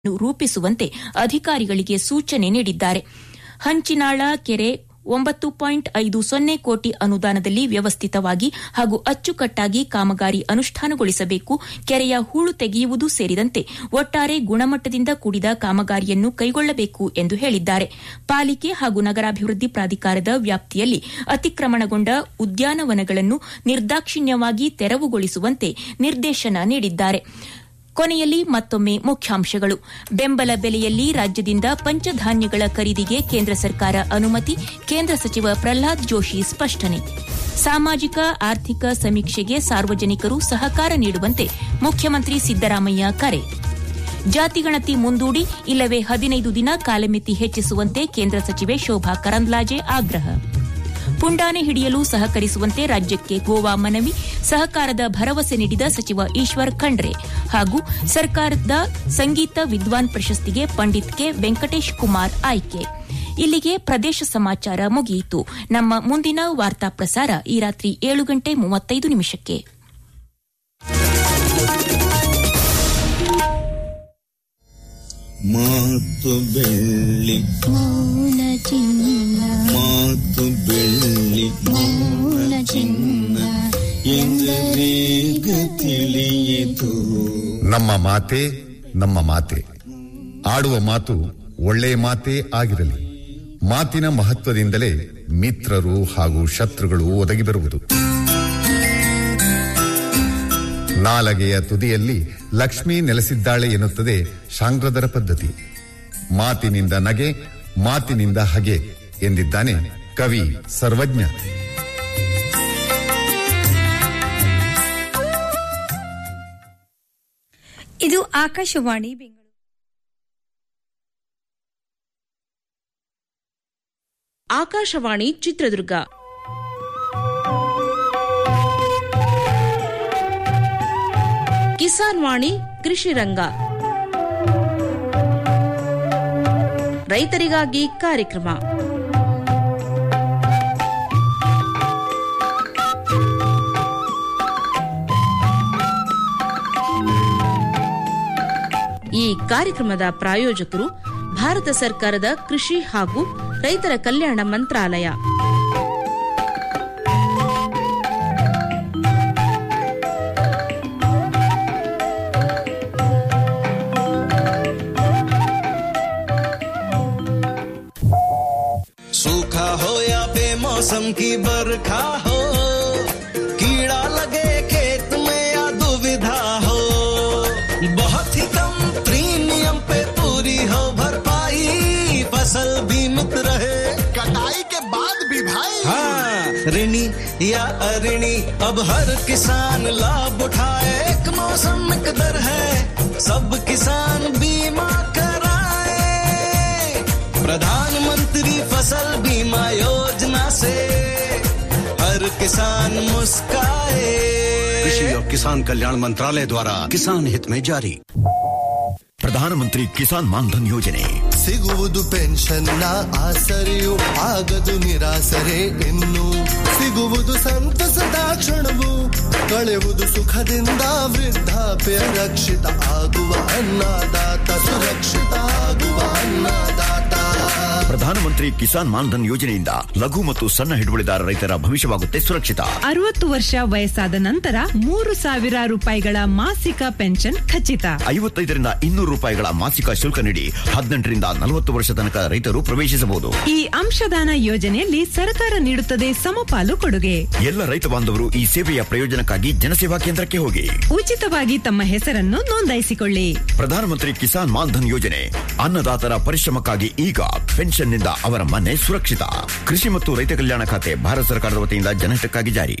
ರೂಪಿಸುವಂತೆ ಅಧಿಕಾರಿಗಳಿಗೆ ಸೂಚನೆ ನೀಡಿದ್ದಾರೆ ಹಂಚಿನಾಳ ಕೆರೆ ಒಂಬತ್ತು ಪಾಯಿಂಟ್ ಐದು ಸೊನ್ನೆ ಕೋಟಿ ಅನುದಾನದಲ್ಲಿ ವ್ಯವಸ್ಥಿತವಾಗಿ ಹಾಗೂ ಅಚ್ಚುಕಟ್ಟಾಗಿ ಕಾಮಗಾರಿ ಅನುಷ್ಠಾನಗೊಳಿಸಬೇಕು ಕೆರೆಯ ಹೂಳು ತೆಗೆಯುವುದು ಸೇರಿದಂತೆ ಒಟ್ಟಾರೆ ಗುಣಮಟ್ಟದಿಂದ ಕೂಡಿದ ಕಾಮಗಾರಿಯನ್ನು ಕೈಗೊಳ್ಳಬೇಕು ಎಂದು ಹೇಳಿದ್ದಾರೆ ಪಾಲಿಕೆ ಹಾಗೂ ನಗರಾಭಿವೃದ್ಧಿ ಪ್ರಾಧಿಕಾರದ ವ್ಯಾಪ್ತಿಯಲ್ಲಿ ಅತಿಕ್ರಮಣಗೊಂಡ ಉದ್ಯಾನವನಗಳನ್ನು ನಿರ್ದಾಕ್ಷಿಣ್ಯವಾಗಿ ತೆರವುಗೊಳಿಸುವಂತೆ ನಿರ್ದೇಶನ ನೀಡಿದ್ದಾರೆ ಕೊನೆಯಲ್ಲಿ ಮತ್ತೊಮ್ಮೆ ಮುಖ್ಯಾಂಶಗಳು ಬೆಂಬಲ ಬೆಲೆಯಲ್ಲಿ ರಾಜ್ಯದಿಂದ ಪಂಚಧಾನ್ಯಗಳ ಖರೀದಿಗೆ ಕೇಂದ್ರ ಸರ್ಕಾರ ಅನುಮತಿ ಕೇಂದ್ರ ಸಚಿವ ಪ್ರಹ್ಲಾದ್ ಜೋಶಿ ಸ್ಪಷ್ಟನೆ ಸಾಮಾಜಿಕ ಆರ್ಥಿಕ ಸಮೀಕ್ಷೆಗೆ ಸಾರ್ವಜನಿಕರು ಸಹಕಾರ ನೀಡುವಂತೆ ಮುಖ್ಯಮಂತ್ರಿ ಸಿದ್ದರಾಮಯ್ಯ ಕರೆ ಜಾತಿಗಣತಿ ಮುಂದೂಡಿ ಇಲ್ಲವೇ ಹದಿನೈದು ದಿನ ಕಾಲಮಿತಿ ಹೆಚ್ಚಿಸುವಂತೆ ಕೇಂದ್ರ ಸಚಿವೆ ಶೋಭಾ ಕರಂದ್ಲಾಜೆ ಆಗ್ರಹ ಪುಂಡಾನೆ ಹಿಡಿಯಲು ಸಹಕರಿಸುವಂತೆ ರಾಜ್ಯಕ್ಕೆ ಗೋವಾ ಮನವಿ ಸಹಕಾರದ ಭರವಸೆ ನೀಡಿದ ಸಚಿವ ಈಶ್ವರ್ ಖಂಡ್ರೆ ಹಾಗೂ ಸರ್ಕಾರದ ಸಂಗೀತ ವಿದ್ವಾನ್ ಪ್ರಶಸ್ತಿಗೆ ಪಂಡಿತ್ ಕೆ ವೆಂಕಟೇಶ್ ಕುಮಾರ್ ಆಯ್ಕೆ ಇಲ್ಲಿಗೆ ಪ್ರದೇಶ ಸಮಾಚಾರ ಮುಗಿಯಿತು ನಮ್ಮ ಮುಂದಿನ ವಾರ್ತಾ ಪ್ರಸಾರ ಈ ರಾತ್ರಿ ಏಳು ಗಂಟೆ ಮೂವತ್ತೈದು ನಿಮಿಷಕ್ಕೆ ಮಾತು ಬೆಳ್ಳಿ ಮೌನ ಚಿನ್ನ ಮಾತು ಬೆಳ್ಳಿ ಮೌನ ಚಿನ್ನ ಎಂದರೇಗ ತಿಳಿಯಿತು ನಮ್ಮ ಮಾತೆ ನಮ್ಮ ಮಾತೆ ಆಡುವ ಮಾತು ಒಳ್ಳೆಯ ಮಾತೇ ಆಗಿರಲಿ ಮಾತಿನ ಮಹತ್ವದಿಂದಲೇ ಮಿತ್ರರು ಹಾಗೂ ಶತ್ರುಗಳು ಒದಗಿ ಬರುವುದು ನಾಲಗೆಯ ತುದಿಯಲ್ಲಿ ಲಕ್ಷ್ಮಿ ನೆಲೆಸಿದ್ದಾಳೆ ಎನ್ನುತ್ತದೆ ಶಾಂಗ್ರದರ ಪದ್ಧತಿ ಮಾತಿನಿಂದ ನಗೆ ಮಾತಿನಿಂದ ಹಗೆ ಎಂದಿದ್ದಾನೆ ಕವಿ ಸರ್ವಜ್ಞ ಇದು ಆಕಾಶವಾಣಿ ಬೆಂಗಳೂರು ಆಕಾಶವಾಣಿ ಚಿತ್ರದುರ್ಗ ಕಿಸಾನ್ ವಾಣಿ ಕೃಷಿ ರಂಗ ರೈತರಿಗಾಗಿ ಕಾರ್ಯಕ್ರಮ ಈ ಕಾರ್ಯಕ್ರಮದ ಪ್ರಾಯೋಜಕರು ಭಾರತ ಸರ್ಕಾರದ ಕೃಷಿ ಹಾಗೂ ರೈತರ ಕಲ್ಯಾಣ ಮಂತ್ರಾಲಯ सूखा हो या बेमौसम की बरखा हो कीड़ा लगे खेत में या दुविधा हो बहुत ही कम प्रीमियम पे पूरी हो भरपाई फसल बीमित रहे कटाई के बाद भी भाई हाँ ऋणी या अऋणी अब हर किसान लाभ उठाए एक मौसम एक दर है सब किसान बीमा कराए प्रधानमंत्री फसल बीमा योजना से हर किसान मुस्काए कृषि और किसान कल्याण मंत्रालय द्वारा किसान हित में जारी ಪ್ರಧಾನಮಂತ್ರಿ ಕಿಸಾನ್ ಮಾನ್ಧನ್ ಯೋಜನೆ ಸಿಗುವುದು ಪೆನ್ಷನ್ನ ಆಸರೆಯು ಆಗದು ನಿರಾಸರೆ ಇನ್ನು ಸಿಗುವುದು ಸಂತಸದ ಕ್ಷಣವು ಕಳೆಯುವುದು ಸುಖದಿಂದ ವೃದ್ಧಾಪ್ಯ ರಕ್ಷಿತ ಆಗುವ ಅನ್ನದಾತ ಸುರಕ್ಷಿತ ಆಗುವ ಅನ್ನದಾತ ಪ್ರಧಾನಮಂತ್ರಿ ಕಿಸಾನ್ ಮಾನ್ಧನ್ ಯೋಜನೆಯಿಂದ ಲಘು ಮತ್ತು ಸಣ್ಣ ಹಿಡುವಳಿದಾರ ರೈತರ ಭವಿಷ್ಯವಾಗುತ್ತೆ ಸುರಕ್ಷಿತ ಅರವತ್ತು ವರ್ಷ ವಯಸ್ಸಾದ ನಂತರ ಮೂರು ಸಾವಿರ ರೂಪಾಯಿಗಳ ಮಾಸಿಕ ಪೆನ್ಷನ್ ಖಚಿತ ಐವತ್ತೈದರಿಂದ ಇನ್ನೂರು ರೂಪಾಯಿಗಳ ಮಾಸಿಕ ಶುಲ್ಕ ನೀಡಿ ಹದಿನೆಂಟರಿಂದ ನಲವತ್ತು ವರ್ಷ ತನಕ ರೈತರು ಪ್ರವೇಶಿಸಬಹುದು ಈ ಅಂಶದಾನ ಯೋಜನೆಯಲ್ಲಿ ಸರ್ಕಾರ ನೀಡುತ್ತದೆ ಸಮಪಾಲು ಕೊಡುಗೆ ಎಲ್ಲ ರೈತ ಬಾಂಧವರು ಈ ಸೇವೆಯ ಪ್ರಯೋಜನಕ್ಕಾಗಿ ಜನಸೇವಾ ಕೇಂದ್ರಕ್ಕೆ ಹೋಗಿ ಉಚಿತವಾಗಿ ತಮ್ಮ ಹೆಸರನ್ನು ನೋಂದಾಯಿಸಿಕೊಳ್ಳಿ ಪ್ರಧಾನಮಂತ್ರಿ ಕಿಸಾನ್ ಮಾನ್ಧನ್ ಯೋಜನೆ ಅನ್ನದಾತರ ಪರಿಶ್ರಮಕ್ಕಾಗಿ ಈಗ ಪೆನ್ಷನ್ನಿಂದ ಅವರ ಮನೆ ಸುರಕ್ಷಿತ ಕೃಷಿ ಮತ್ತು ರೈತ ಕಲ್ಯಾಣ ಖಾತೆ ಭಾರತ ಸರ್ಕಾರದ ವತಿಯಿಂದ ಜನಹಿತಕ್ಕಾಗಿ ಜಾರಿ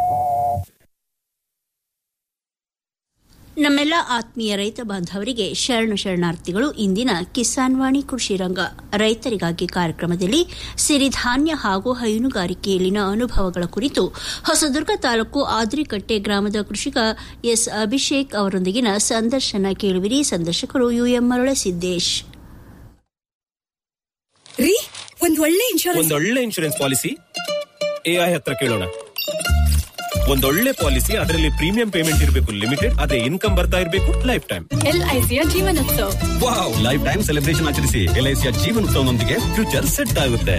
ನಮ್ಮೆಲ್ಲ ಆತ್ಮೀಯ ರೈತ ಬಾಂಧವರಿಗೆ ಶರಣು ಶರಣಾರ್ಥಿಗಳು ಇಂದಿನ ಕಿಸಾನ್ ವಾಣಿ ಕೃಷಿ ರಂಗ ರೈತರಿಗಾಗಿ ಕಾರ್ಯಕ್ರಮದಲ್ಲಿ ಸಿರಿಧಾನ್ಯ ಹಾಗೂ ಹೈನುಗಾರಿಕೆಯಲ್ಲಿನ ಅನುಭವಗಳ ಕುರಿತು ಹೊಸದುರ್ಗ ತಾಲೂಕು ಆದ್ರಿಕಟ್ಟೆ ಗ್ರಾಮದ ಕೃಷಿಕ ಎಸ್ ಅಭಿಷೇಕ್ ಅವರೊಂದಿಗಿನ ಸಂದರ್ಶನ ಕೇಳುವಿರಿ ಸಂದರ್ಶಕರು ಯುಎಂ ಮರಳೆ ಸಿದ್ದೇಶ್ ರೀ ಒಂದ್ ಒಳ್ಳೆ ಇನ್ಶೂರೆನ್ಸ್ ಒಂದೊಳ್ಳೆ ಇನ್ಶೂರೆನ್ಸ್ ಪಾಲಿಸಿ ಎಐ ಹತ್ರ ಕೇಳೋಣ ಒಂದೊಳ್ಳೆ ಪಾಲಿಸಿ ಅದರಲ್ಲಿ ಪ್ರೀಮಿಯಂ ಪೇಮೆಂಟ್ ಇರಬೇಕು ಲಿಮಿಟೆಡ್ ಅದೇ ಇನ್ಕಮ್ ಬರ್ತಾ ಇರಬೇಕು ಲೈಫ್ ಟೈಮ್ ಎಲ್ಐಸಿಯ ಜೀವನೋತ್ಸವ ವಾವ್ ಲೈಫ್ ಟೈಮ್ ಸೆಲೆಬ್ರೇಷನ್ ಆಚರಿಸಿ ಎಲ್ಐಸಿಯ ಜೀವನೋತ್ಸವನೊಂದಿಗೆ ಫ್ಯೂಚರ್ ಸೆಟ್ ಆಗುತ್ತೆ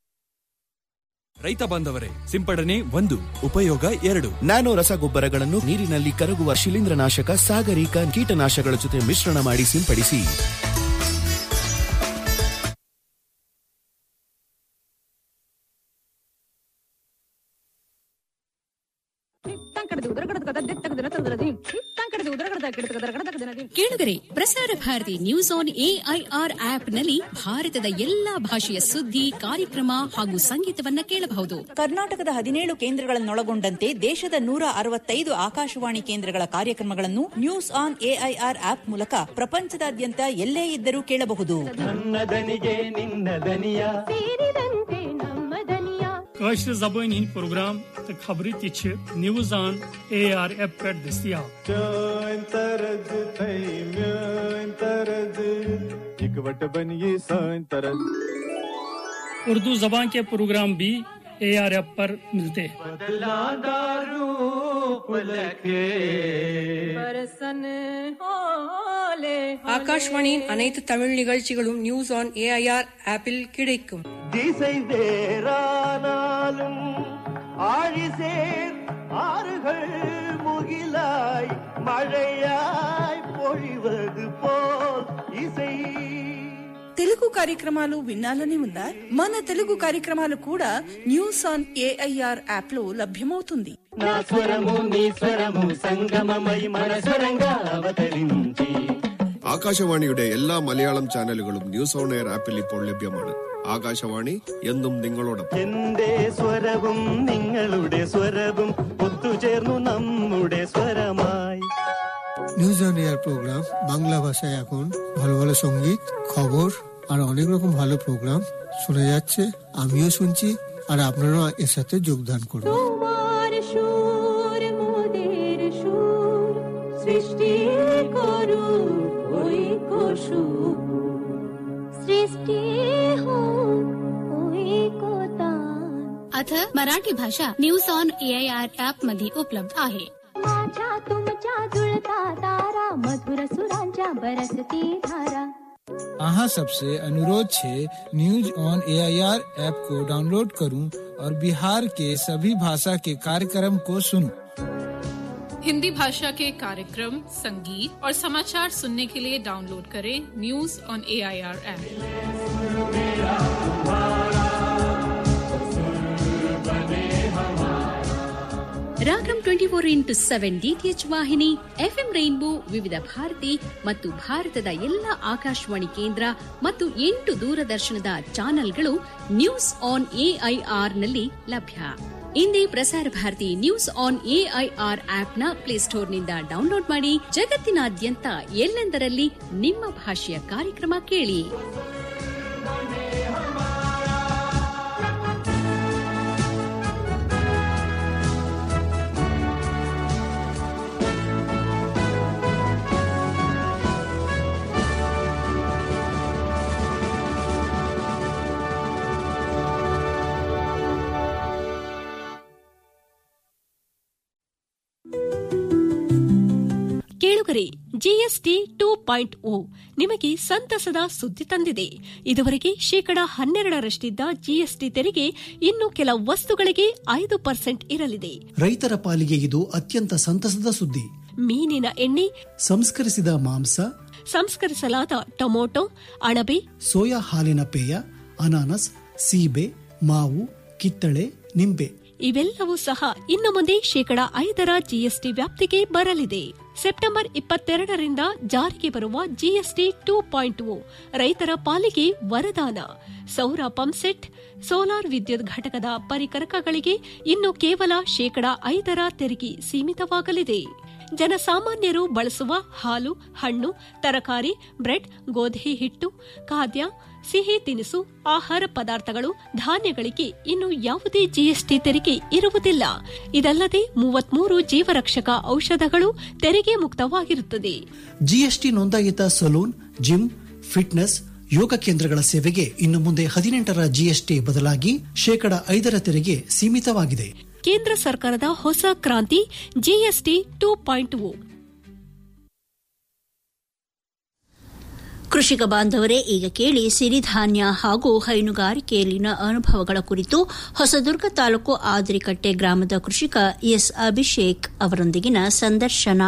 ರೈತ ಬಾಂಧವರೇ ಸಿಂಪಡಣೆ ಒಂದು ಉಪಯೋಗ ಎರಡು ನ್ಯಾನೋ ರಸಗೊಬ್ಬರಗಳನ್ನು ನೀರಿನಲ್ಲಿ ಕರಗುವ ಶಿಲೀಂಧ್ರನಾಶಕ ಸಾಗರಿಕ ಕೀಟನಾಶಕಗಳ ಜೊತೆ ಮಿಶ್ರಣ ಮಾಡಿ ಸಿಂಪಡಿಸಿ ಕೇಳುಗರೆ ಪ್ರಸಾರ ಭಾರತಿ ನ್ಯೂಸ್ ಆನ್ ಎಐಆರ್ ಆಪ್ನಲ್ಲಿ ಭಾರತದ ಎಲ್ಲಾ ಭಾಷೆಯ ಸುದ್ದಿ ಕಾರ್ಯಕ್ರಮ ಹಾಗೂ ಸಂಗೀತವನ್ನ ಕೇಳಬಹುದು ಕರ್ನಾಟಕದ ಹದಿನೇಳು ಕೇಂದ್ರಗಳನ್ನೊಳಗೊಂಡಂತೆ ದೇಶದ ನೂರ ಅರವತ್ತೈದು ಆಕಾಶವಾಣಿ ಕೇಂದ್ರಗಳ ಕಾರ್ಯಕ್ರಮಗಳನ್ನು ನ್ಯೂಸ್ ಆನ್ ಎಐಆರ್ ಆಪ್ ಮೂಲಕ ಪ್ರಪಂಚದಾದ್ಯಂತ ಎಲ್ಲೇ ಇದ್ದರೂ ಕೇಳಬಹುದು ನನ್ನ ದನಿಗೆ ನಿನ್ನ ದನಿಯ کٲشِر زبٲنۍ ہٕنٛدۍ پروگرام تہٕ خبرٕ تہِ چھِ نِوٕز آن اے آر ایپ پٮ۪ٹھ دٔستیاب چٲنۍ طرز تھے میٲنۍ طرز اِکوٹ بنہِ یہِ سٲنۍ طرز उर्दू जबान के प्रोग्राम भी ए आर एप पर मिलते हैं बदलांदा रूप लखे ஆகாஷ்வாணியின் அனைத்து தமிழ் நிகழ்ச்சிகளும் நியூஸ் ஆன் ஏஐஆர் ஆப்பில் கிடைக்கும் திசை வேறானாலும் ஆழிசேர் ஆறுகள் முகிலாய் மழையாய் பொழிவது போல் இசை తెలుగు కార్యక్రమాలు వినాలని ఉందా మన తెలుగు కార్యక్రమాలు కూడా న్యూస్ ఆన్ ఏఐఆర్ యాప్ లో లభ్యమవుతుంది నా స్వరము నీ స్వరము సంగమమై మన స్వరంగా അവതరించి ആകാശവാണിയുടെ എല്ലാ മലയാളം ചാനലുകളും ന്യൂസ് ഓൺ എയർ ആപ്പിൽ ഇപ്പോൾ ലഭ്യമാണ് ആകാശവാണി എന്നും നിങ്ങളോടൊപ്പം എന്റെ സ്വരവും നിങ്ങളുടെ സ്വരവും ഒത്തുചേർന്നു നമ്മുടെ സ്വരമായി news on air programme Bangla ভাষায় এখন ভালো ভালো সঙ্গীত খবর আর অনেক রকম ভালো প্রোগ্রাম শোনা যাচ্ছে আমিও শুনছি আর আপনারাও এর সাথে যোগদান করুন তোমার সুর মোদের সুর সৃষ্টি করু ওই কসু सृष्टी हो अथ मराठी भाषा न्यूज ऑन एआयआर ऍप मध्ये उपलब्ध आहे माझ्या तुमच्या जुळता तारा मधुर सुरांच्या बरसती धारा अहाँ सबसे अनुरोध छे न्यूज ऑन एआईआर ऐप को डाउनलोड करूं और बिहार के सभी भाषा के कार्यक्रम को सुनूं। हिंदी भाषा के कार्यक्रम संगीत और समाचार सुनने के लिए डाउनलोड करें news on A I R app ರಾಗಂ twenty four into seven DTH ವಾಹಿನಿ ಎಫ್ಎಂ ರೈನ್ಬೋ ವಿವಿಧ ಭಾರತಿ ಮತ್ತು ಭಾರತದ ಎಲ್ಲ ಆಕಾಶವಾಣಿ ಕೇಂದ್ರ ಮತ್ತು ಎಂಟು ದೂರದರ್ಶನದ ಚಾನೆಲ್ಗಳು ನ್ಯೂಸ್ ಆನ್ ಎಐಆರ್ ನಲ್ಲಿ ಲಭ್ಯ ಇಂದೇ Prasar Bharati news on AIR ಆಪ್ನ ಪ್ಲೇಸ್ಟೋರ್ನಿಂದ ಡೌನ್ಲೋಡ್ ಮಾಡಿ ಜಗತ್ತಿನಾದ್ಯಂತ ಎಲ್ಲೆಂದರಲ್ಲಿ ನಿಮ್ಮ ಭಾಷೆಯ ಕಾರ್ಯಕ್ರಮ ಕೇಳಿ ಕೇಳುಗರೆ ಜಿಎಸ್ಟಿ ಟೂ ಪಾಯಿಂಟ್ ಓ ನಿಮಗೆ ಸಂತಸದ ಸುದ್ದಿ ತಂದಿದೆ ಇದುವರೆಗೆ ಶೇಕಡಾ ಹನ್ನೆರಡರಷ್ಟಿದ್ದ ಜಿಎಸ್ಟಿ ತೆರಿಗೆ ಇನ್ನು ಕೆಲ ವಸ್ತುಗಳಿಗೆ ಐದು ಪರ್ಸೆಂಟ್ ಇರಲಿದೆ ರೈತರ ಪಾಲಿಗೆ ಇದು ಅತ್ಯಂತ ಸಂತಸದ ಸುದ್ದಿ ಮೀನಿನ ಎಣ್ಣೆ ಸಂಸ್ಕರಿಸಿದ ಮಾಂಸ ಸಂಸ್ಕರಿಸಲಾದ ಟೊಮೊಟೊ ಅಣಬೆ ಸೋಯಾ ಹಾಲಿನ ಪೇಯ ಅನಾನಸ್ ಸೀಬೆ ಮಾವು ಕಿತ್ತಳೆ ನಿಂಬೆ ಇವೆಲ್ಲವೂ ಸಹ ಇನ್ನು ಮುಂದೆ ಶೇಕಡಾ ಐದರ ಜಿಎಸ್ಟಿ ವ್ಯಾಪ್ತಿಗೆ ಬರಲಿದೆ ಸೆಪ್ಟೆಂಬರ್ ಇಪ್ಪತ್ತೆರಡರಿಂದ ಜಾರಿಗೆ ಬರುವ ಜಿಎಸ್ಟಿ ಟೂ ಪಾಯಿಂಟ್ ಓ ರೈತರ ಪಾಲಿಗೆ ವರದಾನ ಸೌರ ಪಂಪ್ಸೆಟ್ ಸೋಲಾರ್ ವಿದ್ಯುತ್ ಘಟಕದ ಪರಿಕರಕಗಳಿಗೆ ಇನ್ನು ಕೇವಲ ಶೇಕಡಾ ಐದರ ತೆರಿಗೆ ಸೀಮಿತವಾಗಲಿದೆ ಜನಸಾಮಾನ್ಯರು ಬಳಸುವ ಹಾಲು ಹಣ್ಣು ತರಕಾರಿ ಬ್ರೆಡ್ ಗೋಧಿ ಹಿಟ್ಟು ಖಾದ್ಯ ಸಿಹಿ ತಿನಿಸು ಆಹಾರ ಪದಾರ್ಥಗಳು ಧಾನ್ಯಗಳಿಗೆ ಇನ್ನು ಯಾವುದೇ ಜಿಎಸ್ಟಿ ತೆರಿಗೆ ಇರುವುದಿಲ್ಲ ಇದಲ್ಲದೆ ಮೂವತ್ಮೂರು ಜೀವರಕ್ಷಕ ಔಷಧಗಳು ತೆರಿಗೆ ಮುಕ್ತವಾಗಿರುತ್ತದೆ ಜಿಎಸ್ಟಿ ನೋಂದಾಯಿತ ಸಲೂನ್ ಜಿಮ್ ಫಿಟ್ನೆಸ್ ಯೋಗ ಕೇಂದ್ರಗಳ ಸೇವೆಗೆ ಇನ್ನು ಮುಂದೆ ಹದಿನೆಂಟರ ಜಿಎಸ್ಟಿ ಬದಲಾಗಿ ಶೇಕಡ ಐದರ ತೆರಿಗೆ ಸೀಮಿತವಾಗಿದೆ ಕೇಂದ್ರ ಸರ್ಕಾರದ ಹೊಸ ಕ್ರಾಂತಿ ಜಿಎಸ್ಟಿ ಟೂ ಪಾಯಿಂಟ್ ಓ ಕೃಷಿಕ ಬಾಂಧವರೇ ಈಗ ಕೇಳಿ ಸಿರಿಧಾನ್ಯ ಹಾಗೂ ಹೈನುಗಾರಿಕೆಯಲ್ಲಿನ ಅನುಭವಗಳ ಕುರಿತು ಹೊಸದುರ್ಗ ತಾಲೂಕು ಆದರಿಕಟ್ಟೆ ಗ್ರಾಮದ ಕೃಷಿಕ ಎಸ್ ಅಭಿಷೇಕ್ ಅವರೊಂದಿಗಿನ ಸಂದರ್ಶನ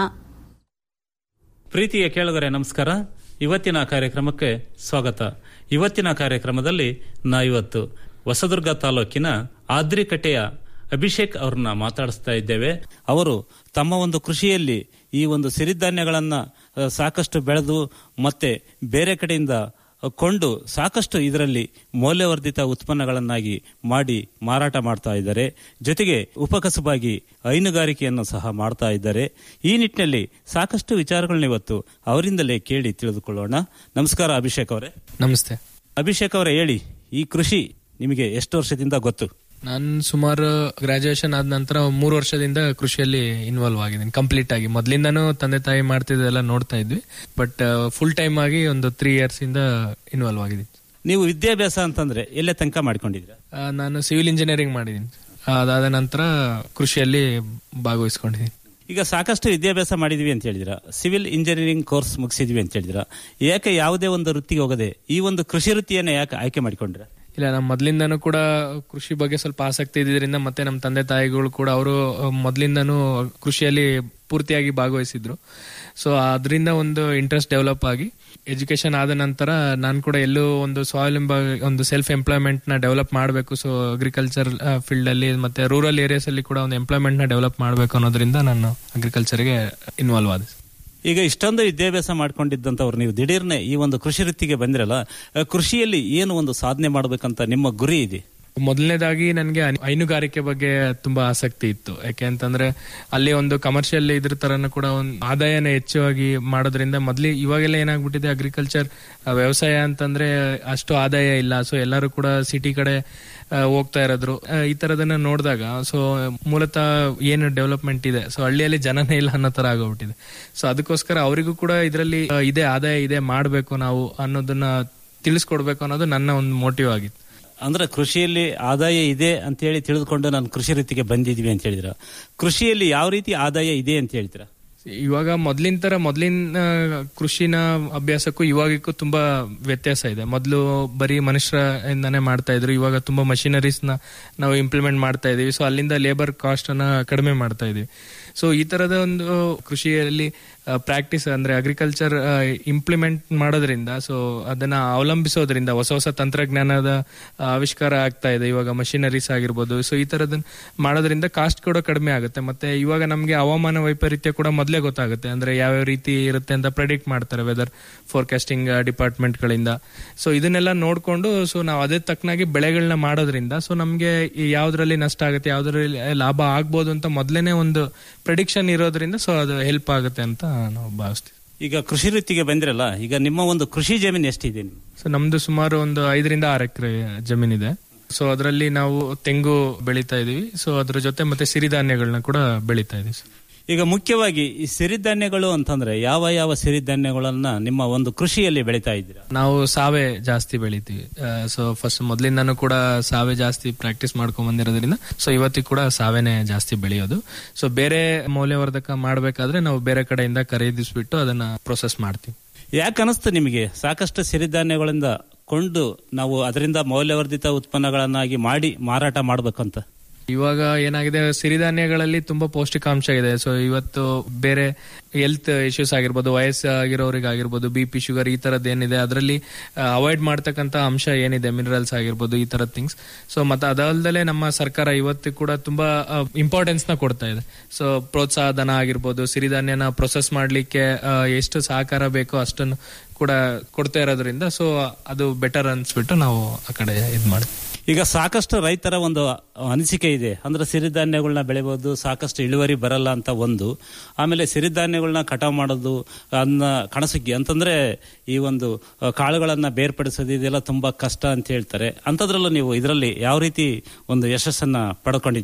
ಪ್ರೀತಿಯ ಕೇಳುಗರೆ ನಮಸ್ಕಾರ ಇವತ್ತಿನ ಕಾರ್ಯಕ್ರಮಕ್ಕೆ ಸ್ವಾಗತ ಇವತ್ತಿನ ಕಾರ್ಯಕ್ರಮದಲ್ಲಿ ನಾ ಇವತ್ತು ಹೊಸದುರ್ಗ ತಾಲೂಕಿನ ಆದ್ರಿಕಟ್ಟೆಯ ಅಭಿಷೇಕ್ ಅವ್ರನ್ನ ಮಾತಾಡಿಸ್ತಾ ಇದ್ದೇವೆ ಅವರು ತಮ್ಮ ಒಂದು ಕೃಷಿಯಲ್ಲಿ ಈ ಒಂದು ಸಿರಿಧಾನ್ಯಗಳನ್ನ ಅ, ಸಾಕಷ್ಟು ಬೆಳೆದು ಮತ್ತೆ ಬೇರೆ ಕಡೆಯಿಂದ ಕೊಂಡು ಸಾಕಷ್ಟು ಇದರಲ್ಲಿ ಮೌಲ್ಯವರ್ಧಿತ ಉತ್ಪನ್ನಗಳನ್ನಾಗಿ ಮಾಡಿ ಮಾರಾಟ ಮಾಡ್ತಾ ಇದ್ದಾರೆ ಜೊತೆಗೆ ಉಪಕಸಬಾಗಿ ಹೈನುಗಾರಿಕೆಯನ್ನು ಸಹ ಮಾಡ್ತಾ ಇದ್ದಾರೆ ಈ ನಿಟ್ಟಿನಲ್ಲಿ ಸಾಕಷ್ಟು ವಿಚಾರಗಳನ್ನ ಇವತ್ತು ಅವರಿಂದಲೇ ಕೇಳಿ ತಿಳಿದುಕೊಳ್ಳೋಣ ನಮಸ್ಕಾರ ಅಭಿಷೇಕ್ ಅವರೇ ನಮಸ್ತೆ ಅಭಿಷೇಕ್ ಅವರೇ ಹೇಳಿ ಈ ಕೃಷಿ ನಿಮಗೆ ಎಷ್ಟು ವರ್ಷದಿಂದ ಗೊತ್ತು ನಾನು ಸುಮಾರು ಗ್ರಾಜುಯೇಷನ್ ಆದ ನಂತರ ಮೂರು ವರ್ಷದಿಂದ ಕೃಷಿಯಲ್ಲಿ ಇನ್ವಾಲ್ವ್ ಆಗಿದ್ದೀನಿ ಕಂಪ್ಲೀಟ್ ಆಗಿ ಮೊದಲಿಂದನೂ ತಂದೆ ತಾಯಿ ಮಾಡ್ತಿದ್ದೆಲ್ಲ ನೋಡ್ತಾ ಇದ್ವಿ ಬಟ್ ಫುಲ್ ಟೈಮ್ ಆಗಿ ಒಂದು ತ್ರೀ ಇಯರ್ಸ್ ಇಂದ ಇನ್ವಾಲ್ವ್ ಆಗಿದ್ದೀನಿ ನೀವು ವಿದ್ಯಾಭ್ಯಾಸ ಅಂತಂದ್ರೆ ಎಲ್ಲೇ ತನಕ ಮಾಡ್ಕೊಂಡಿದ್ರ ಆ, ನಾನು ಸಿವಿಲ್ ಇಂಜಿನಿಯರಿಂಗ್ ಮಾಡಿದ್ದೀನಿ ಅದಾದ ನಂತರ ಕೃಷಿಯಲ್ಲಿ ಭಾಗವಹಿಸ್ಕೊಂಡಿದ್ದೀನಿ ಈಗ ಸಾಕಷ್ಟು ವಿದ್ಯಾಭ್ಯಾಸ ಮಾಡಿದ್ವಿ ಅಂತ ಹೇಳಿದ್ರ ಸಿವಿಲ್ ಇಂಜಿನಿಯರಿಂಗ್ ಕೋರ್ಸ್ ಮುಗಿಸಿದ್ವಿ ಅಂತ ಹೇಳಿದ್ರ ಯಾಕೆ ಯಾವುದೇ ಒಂದು ವೃತ್ತಿಗೆ ಹೋಗದೆ ಈ ಒಂದು ಕೃಷಿ ವೃತ್ತಿಯನ್ನ ಯಾಕೆ ಆಯ್ಕೆ ಮಾಡಿಕೊಂಡ್ರ ಇಲ್ಲ ನಮ್ಮ ಮೊದಲಿಂದನೂ ಕೂಡ ಕೃಷಿ ಬಗ್ಗೆ ಸ್ವಲ್ಪ ಆಸಕ್ತಿ ಇದ್ದಿದ್ರಿಂದ ಮತ್ತೆ ನಮ್ಮ ತಂದೆ ತಾಯಿಗಳು ಕೂಡ ಅವರು ಮೊದಲಿಂದನೂ ಕೃಷಿಯಲ್ಲಿ ಪೂರ್ತಿಯಾಗಿ ಭಾಗವಹಿಸಿದ್ರು ಸೊ ಅದರಿಂದ ಒಂದು ಇಂಟ್ರೆಸ್ಟ್ ಡೆವಲಪ್ ಆಗಿ ಎಜುಕೇಶನ್ ಆದ ನಂತರ ನಾನು ಕೂಡ ಎಲ್ಲೂ ಒಂದು ಸ್ವಾವಲಂಬ ಒಂದು ಸೆಲ್ಫ್ ಎಂಪ್ಲಾಯ್ಮೆಂಟ್ ನ ಡೆವಲಪ್ ಮಾಡಬೇಕು ಸೊ ಅಗ್ರಿಕಲ್ಚರ್ ಫೀಲ್ಡ್ ಅಲ್ಲಿ ಮತ್ತೆ ರೂರಲ್ ಏರಿಯಾಸ್ ಅಲ್ಲಿ ಕೂಡ ಒಂದು ಎಂಪ್ಲಾಯ್ಮೆಂಟ್ ನ ಡೆವಲಪ್ ಮಾಡಬೇಕು ಅನ್ನೋದ್ರಿಂದ ನಾನು ಅಗ್ರಿಕಲ್ಚರ್ಗೆ ಇನ್ವಾಲ್ವ್ ಆದೆ ಈಗ ಇಷ್ಟೊಂದು ವಿದ್ಯಾಭ್ಯಾಸ ಮಾಡ್ಕೊಂಡಿದ್ದಂತವ್ರು ನೀವು ದಿಢೀರ್ನೆ ಈ ಒಂದು ಕೃಷಿ ವೃತ್ತಿಗೆ ಬಂದಿರಲ್ಲ ಆ, ಕೃಷಿಯಲ್ಲಿ ಏನು ಒಂದು ಸಾಧನೆ ಮಾಡ್ಬೇಕಂತ ನಿಮ್ಮ ಗುರಿ ಇದೆ ಮೊದಲನೇದಾಗಿ ನನಗೆ ಹೈನುಗಾರಿಕೆ ಬಗ್ಗೆ ತುಂಬಾ ಆಸಕ್ತಿ ಇತ್ತು ಯಾಕೆ ಅಂತಂದ್ರೆ ಅಲ್ಲಿ ಒಂದು ಕಮರ್ಷಿಯಲ್ ಇದ್ರ ತರನು ಕೂಡ ಒಂದು ಆದಾಯನ ಹೆಚ್ಚಾಗಿ ಮಾಡೋದ್ರಿಂದ ಮೊದ್ಲಿ ಇವಾಗೆಲ್ಲ ಏನಾಗ್ಬಿಟ್ಟಿದೆ ಅಗ್ರಿಕಲ್ಚರ್ ವ್ಯವಸಾಯ ಅಂತಂದ್ರೆ ಅಷ್ಟು ಆದಾಯ ಇಲ್ಲ ಸೊ ಎಲ್ಲರೂ ಕೂಡ ಸಿಟಿ ಕಡೆ ಆ, ಹೋಗ್ತಾ ಇರೋದ್ರು ಆ, ಈ ತರದನ್ನ ನೋಡಿದಾಗ ಸೊ ಮೂಲತಃ ಏನು ಡೆವಲಪ್ಮೆಂಟ್ ಇದೆ ಸೊ ಹಳ್ಳಿಯಲ್ಲಿ ಜನನೇ ಇಲ್ಲ ಅನ್ನೋ ತರ ಆಗೋಗ್ಬಿಟ್ಟಿದೆ ಸೊ ಅದಕ್ಕೋಸ್ಕರ ಅವರಿಗೂ ಕೂಡ ಇದರಲ್ಲಿ ಇದೆ ಆದಾಯ ಇದೆ ಮಾಡಬೇಕು ನಾವು ಅನ್ನೋದನ್ನ ತಿಳಿಸ್ಕೊಡ್ಬೇಕು ಅನ್ನೋದು ನನ್ನ ಒಂದು ಮೋಟಿವ್ ಆಗಿತ್ತು ಅಂದ್ರೆ ಕೃಷಿಯಲ್ಲಿ ಆದಾಯ ಇದೆ ಅಂತ ಹೇಳಿ ತಿಳಿದುಕೊಂಡು ನಾನು ಕೃಷಿ ವೃತ್ತಿಗೆ ಬಂದಿದ್ವಿ ಅಂತ ಹೇಳಿದ್ರ ಕೃಷಿಯಲ್ಲಿ ಯಾವ ರೀತಿ ಆದಾಯ ಇದೆ ಅಂತ ಹೇಳ್ತೀರಾ ಇವಾಗ ಮೊದ್ಲಿನ ತರ ಮೊದ್ಲಿನ ಆ, ಕೃಷಿನ ಅಭ್ಯಾಸಕ್ಕೂ ಇವಾಗಕ್ಕೂ ತುಂಬಾ ವ್ಯತ್ಯಾಸ ಇದೆ ಮೊದಲು ಬರೀ ಮನುಷ್ಯರಿಂದಾನೇ ಮಾಡ್ತಾ ಇದ್ರು ಇವಾಗ ತುಂಬಾ ಮಷಿನರೀಸ್ ನ ನಾವು ಇಂಪ್ಲಿಮೆಂಟ್ ಮಾಡ್ತಾ ಇದೀವಿ ಸೊ ಅಲ್ಲಿಂದ ಲೇಬರ್ ಕಾಸ್ಟ್ ಅನ್ನ ಕಡಿಮೆ ಮಾಡ್ತಾ ಇದೀವಿ ಸೊ ಈ ತರದ ಒಂದು ಕೃಷಿಯಲ್ಲಿ ಪ್ರಾಕ್ಟೀಸ್ ಅಂದ್ರೆ ಅಗ್ರಿಕಲ್ಚರ್ ಇಂಪ್ಲಿಮೆಂಟ್ ಮಾಡೋದ್ರಿಂದ ಸೊ ಅದನ್ನ ಅವಲಂಬಿಸೋದ್ರಿಂದ ಹೊಸ ಹೊಸ ತಂತ್ರಜ್ಞಾನದ ಆ, ಆವಿಷ್ಕಾರ ಆಗ್ತಾ ಇದೆ ಇವಾಗ ಮಷಿನರೀಸ್ ಆಗಿರ್ಬೋದು ಸೊ ಈ ತರದನ್ನ ಮಾಡೋದ್ರಿಂದ ಕಾಸ್ಟ್ ಕೂಡ ಕಡಿಮೆ ಆಗುತ್ತೆ ಮತ್ತೆ ಇವಾಗ ನಮಗೆ ಹವಾಮಾನ ವೈಪರೀತ್ಯ ಕೂಡ ಮೊದಲೇ ಗೊತ್ತಾಗುತ್ತೆ ಅಂದ್ರೆ ಯಾವ್ಯಾವ ರೀತಿ ಇರುತ್ತೆ ಅಂತ ಪ್ರೆಡಿಕ್ಟ್ ಮಾಡ್ತಾರೆ ವೆದರ್ ಫೋರ್ಕಾಸ್ಟಿಂಗ್ ಡಿಪಾರ್ಟ್ಮೆಂಟ್ ಗಳಿಂದ ಸೊ ಇದನ್ನೆಲ್ಲ ನೋಡ್ಕೊಂಡು ಸೊ ನಾವು ಅದೇ ತಕ್ಕನಾಗಿ ಬೆಳೆಗಳನ್ನ ಮಾಡೋದ್ರಿಂದ ಸೊ ನಮಗೆ ಯಾವ್ದ್ರಲ್ಲಿ ನಷ್ಟ ಆಗುತ್ತೆ ಯಾವ್ದ್ರಲ್ಲಿ ಲಾಭ ಆಗ್ಬೋದು ಅಂತ ಮೊದಲೇನೆ ಒಂದು ಪ್ರೆಡಿಕ್ಷನ್ ಇರೋದ್ರಿಂದ ಸೊ ಅದು ಹೆಲ್ಪ್ ಆಗುತ್ತೆ ಅಂತ ನಾವು ಭಾವಿಸ್ತೀವಿ ಈಗ ಕೃಷಿ ವೃತ್ತಿಗೆ ಬಂದಿರಲ್ಲ ಈಗ ನಿಮ್ಮ ಒಂದು ಕೃಷಿ ಜಮೀನು ಎಷ್ಟಿದೆ ನಿಮ್ಗೆ? ಸೊ ನಮ್ದು ಸುಮಾರು ಒಂದು ಐದರಿಂದ ಆರು ಎಕರೆ ಜಮೀನಿದೆ ಸೊ ಅದರಲ್ಲಿ ನಾವು ತೆಂಗು ಬೆಳೀತಾ ಇದೀವಿ ಸೊ ಅದ್ರ ಜೊತೆ ಮತ್ತೆ ಸಿರಿಧಾನ್ಯಗಳನ್ನ ಕೂಡ ಬೆಳೀತಾ ಇದೀವಿ ಸರ್. ಈಗ ಮುಖ್ಯವಾಗಿ ಈ ಸಿರಿಧಾನ್ಯಗಳು ಅಂತಂದ್ರೆ ಯಾವ ಯಾವ ಸಿರಿಧಾನ್ಯಗಳನ್ನ ನಿಮ್ಮ ಒಂದು ಕೃಷಿಯಲ್ಲಿ ಬೆಳೀತಾ ಇದ್ದೀರಾ ನಾವು ಸಾವೆ ಜಾಸ್ತಿ ಬೆಳಿತೀವಿ ಸೊ ಫಸ್ಟ್ ಮೊದಲಿಂದಾನು ಕೂಡ ಸಾವೆ ಜಾಸ್ತಿ ಪ್ರಾಕ್ಟೀಸ್ ಮಾಡ್ಕೊಂಡ್ ಬಂದಿರೋದ್ರಿಂದ ಸೊ ಇವತ್ತಿಗೆ ಕೂಡ ಸಾವೆನೆ ಜಾಸ್ತಿ ಬೆಳೆಯೋದು ಸೊ ಬೇರೆ ಮೌಲ್ಯವರ್ಧಕ ಮಾಡಬೇಕಾದ್ರೆ ನಾವು ಬೇರೆ ಕಡೆಯಿಂದ ಖರೀದಿಸ್ಬಿಟ್ಟು ಅದನ್ನ ಪ್ರೊಸೆಸ್ ಮಾಡ್ತೀವಿ ಯಾಕೆ ಅನಿಸ್ತು ನಿಮಗೆ ಸಾಕಷ್ಟು ಸಿರಿಧಾನ್ಯಗಳಿಂದ ಕೊಂಡು ನಾವು ಅದರಿಂದ ಮೌಲ್ಯವರ್ಧಿತ ಉತ್ಪನ್ನಗಳನ್ನಾಗಿ ಮಾಡಿ ಮಾರಾಟ ಮಾಡ್ಬೇಕಂತ ಇವಾಗ ಏನಾಗಿದೆ ಸಿರಿಧಾನ್ಯಗಳಲ್ಲಿ ತುಂಬಾ ಪೌಷ್ಟಿಕಾಂಶ ಇದೆ ಸೊ ಇವತ್ತು ಬೇರೆ ಹೆಲ್ತ್ ಇಶ್ಯೂಸ್ ಆಗಿರ್ಬೋದು ವಯಸ್ಸಾಗಿರೋರಿಗೆ ಆಗಿರ್ಬೋದು ಬಿ ಪಿ ಶುಗರ್ ಈ ತರದ್ ಏನಿದೆ ಅದರಲ್ಲಿ ಅವಾಯ್ಡ್ ಮಾಡ್ತಕ್ಕಂತ ಅಂಶ ಏನಿದೆ ಮಿನರಲ್ಸ್ ಆಗಿರ್ಬೋದು ಈ ತರದ್ ಥಿಂಗ್ಸ್ ಸೊ ಮತ್ತೆ ಅದಲ್ದಲೆ ನಮ್ಮ ಸರ್ಕಾರ ಇವತ್ತು ಕೂಡ ತುಂಬಾ ಇಂಪಾರ್ಟೆನ್ಸ್ ನ ಕೊಡ್ತಾ ಇದೆ ಸೊ ಪ್ರೋತ್ಸಾಹ ಧನ ಆಗಿರ್ಬೋದು ಸಿರಿಧಾನ್ಯನ ಪ್ರೊಸೆಸ್ ಮಾಡ್ಲಿಕ್ಕೆ ಆ, ಎಷ್ಟು ಸಹಕಾರ ಬೇಕೋ ಅಷ್ಟನ್ನು ಕೂಡ ಕೊಡ್ತಾ ಇರೋದ್ರಿಂದ ಸೊ ಅದು ಬೆಟರ್ ಅನ್ಸ್ಬಿಟ್ಟು ನಾವು ಆ ಕಡೆ ಇದ್ ಮಾಡ್ತೀವಿ ಈಗ ಸಾಕಷ್ಟು ರೈತರ ಒಂದು ಅನಿಸಿಕೆ ಇದೆ ಅಂದ್ರೆ ಸಿರಿಧಾನ್ಯಗಳನ್ನ ಬೆಳಿಬಹುದು ಸಾಕಷ್ಟು ಇಳುವರಿ ಬರಲ್ಲ ಅಂತ ಒಂದು ಆಮೇಲೆ ಸಿರಿಧಾನ್ಯಗಳನ್ನ ಕಟಾವ್ ಮಾಡೋದು ಅದನ್ನ ಕಣಸುಗ್ಗಿ ಅಂತಂದ್ರೆ ಈ ಒಂದು ಅ, ಕಾಳುಗಳನ್ನ ಬೇರ್ಪಡಿಸೋದು ಇದೆಲ್ಲ ತುಂಬಾ ಕಷ್ಟ ಅಂತ ಹೇಳ್ತಾರೆ ಅಂತದ್ರಲ್ಲೂ ನೀವು ಇದರಲ್ಲಿ ಯಾವ ರೀತಿ ಒಂದು ಯಶಸ್ಸನ್ನ ಪಡ್ಕೊಂಡಿದ್ದೀರಾ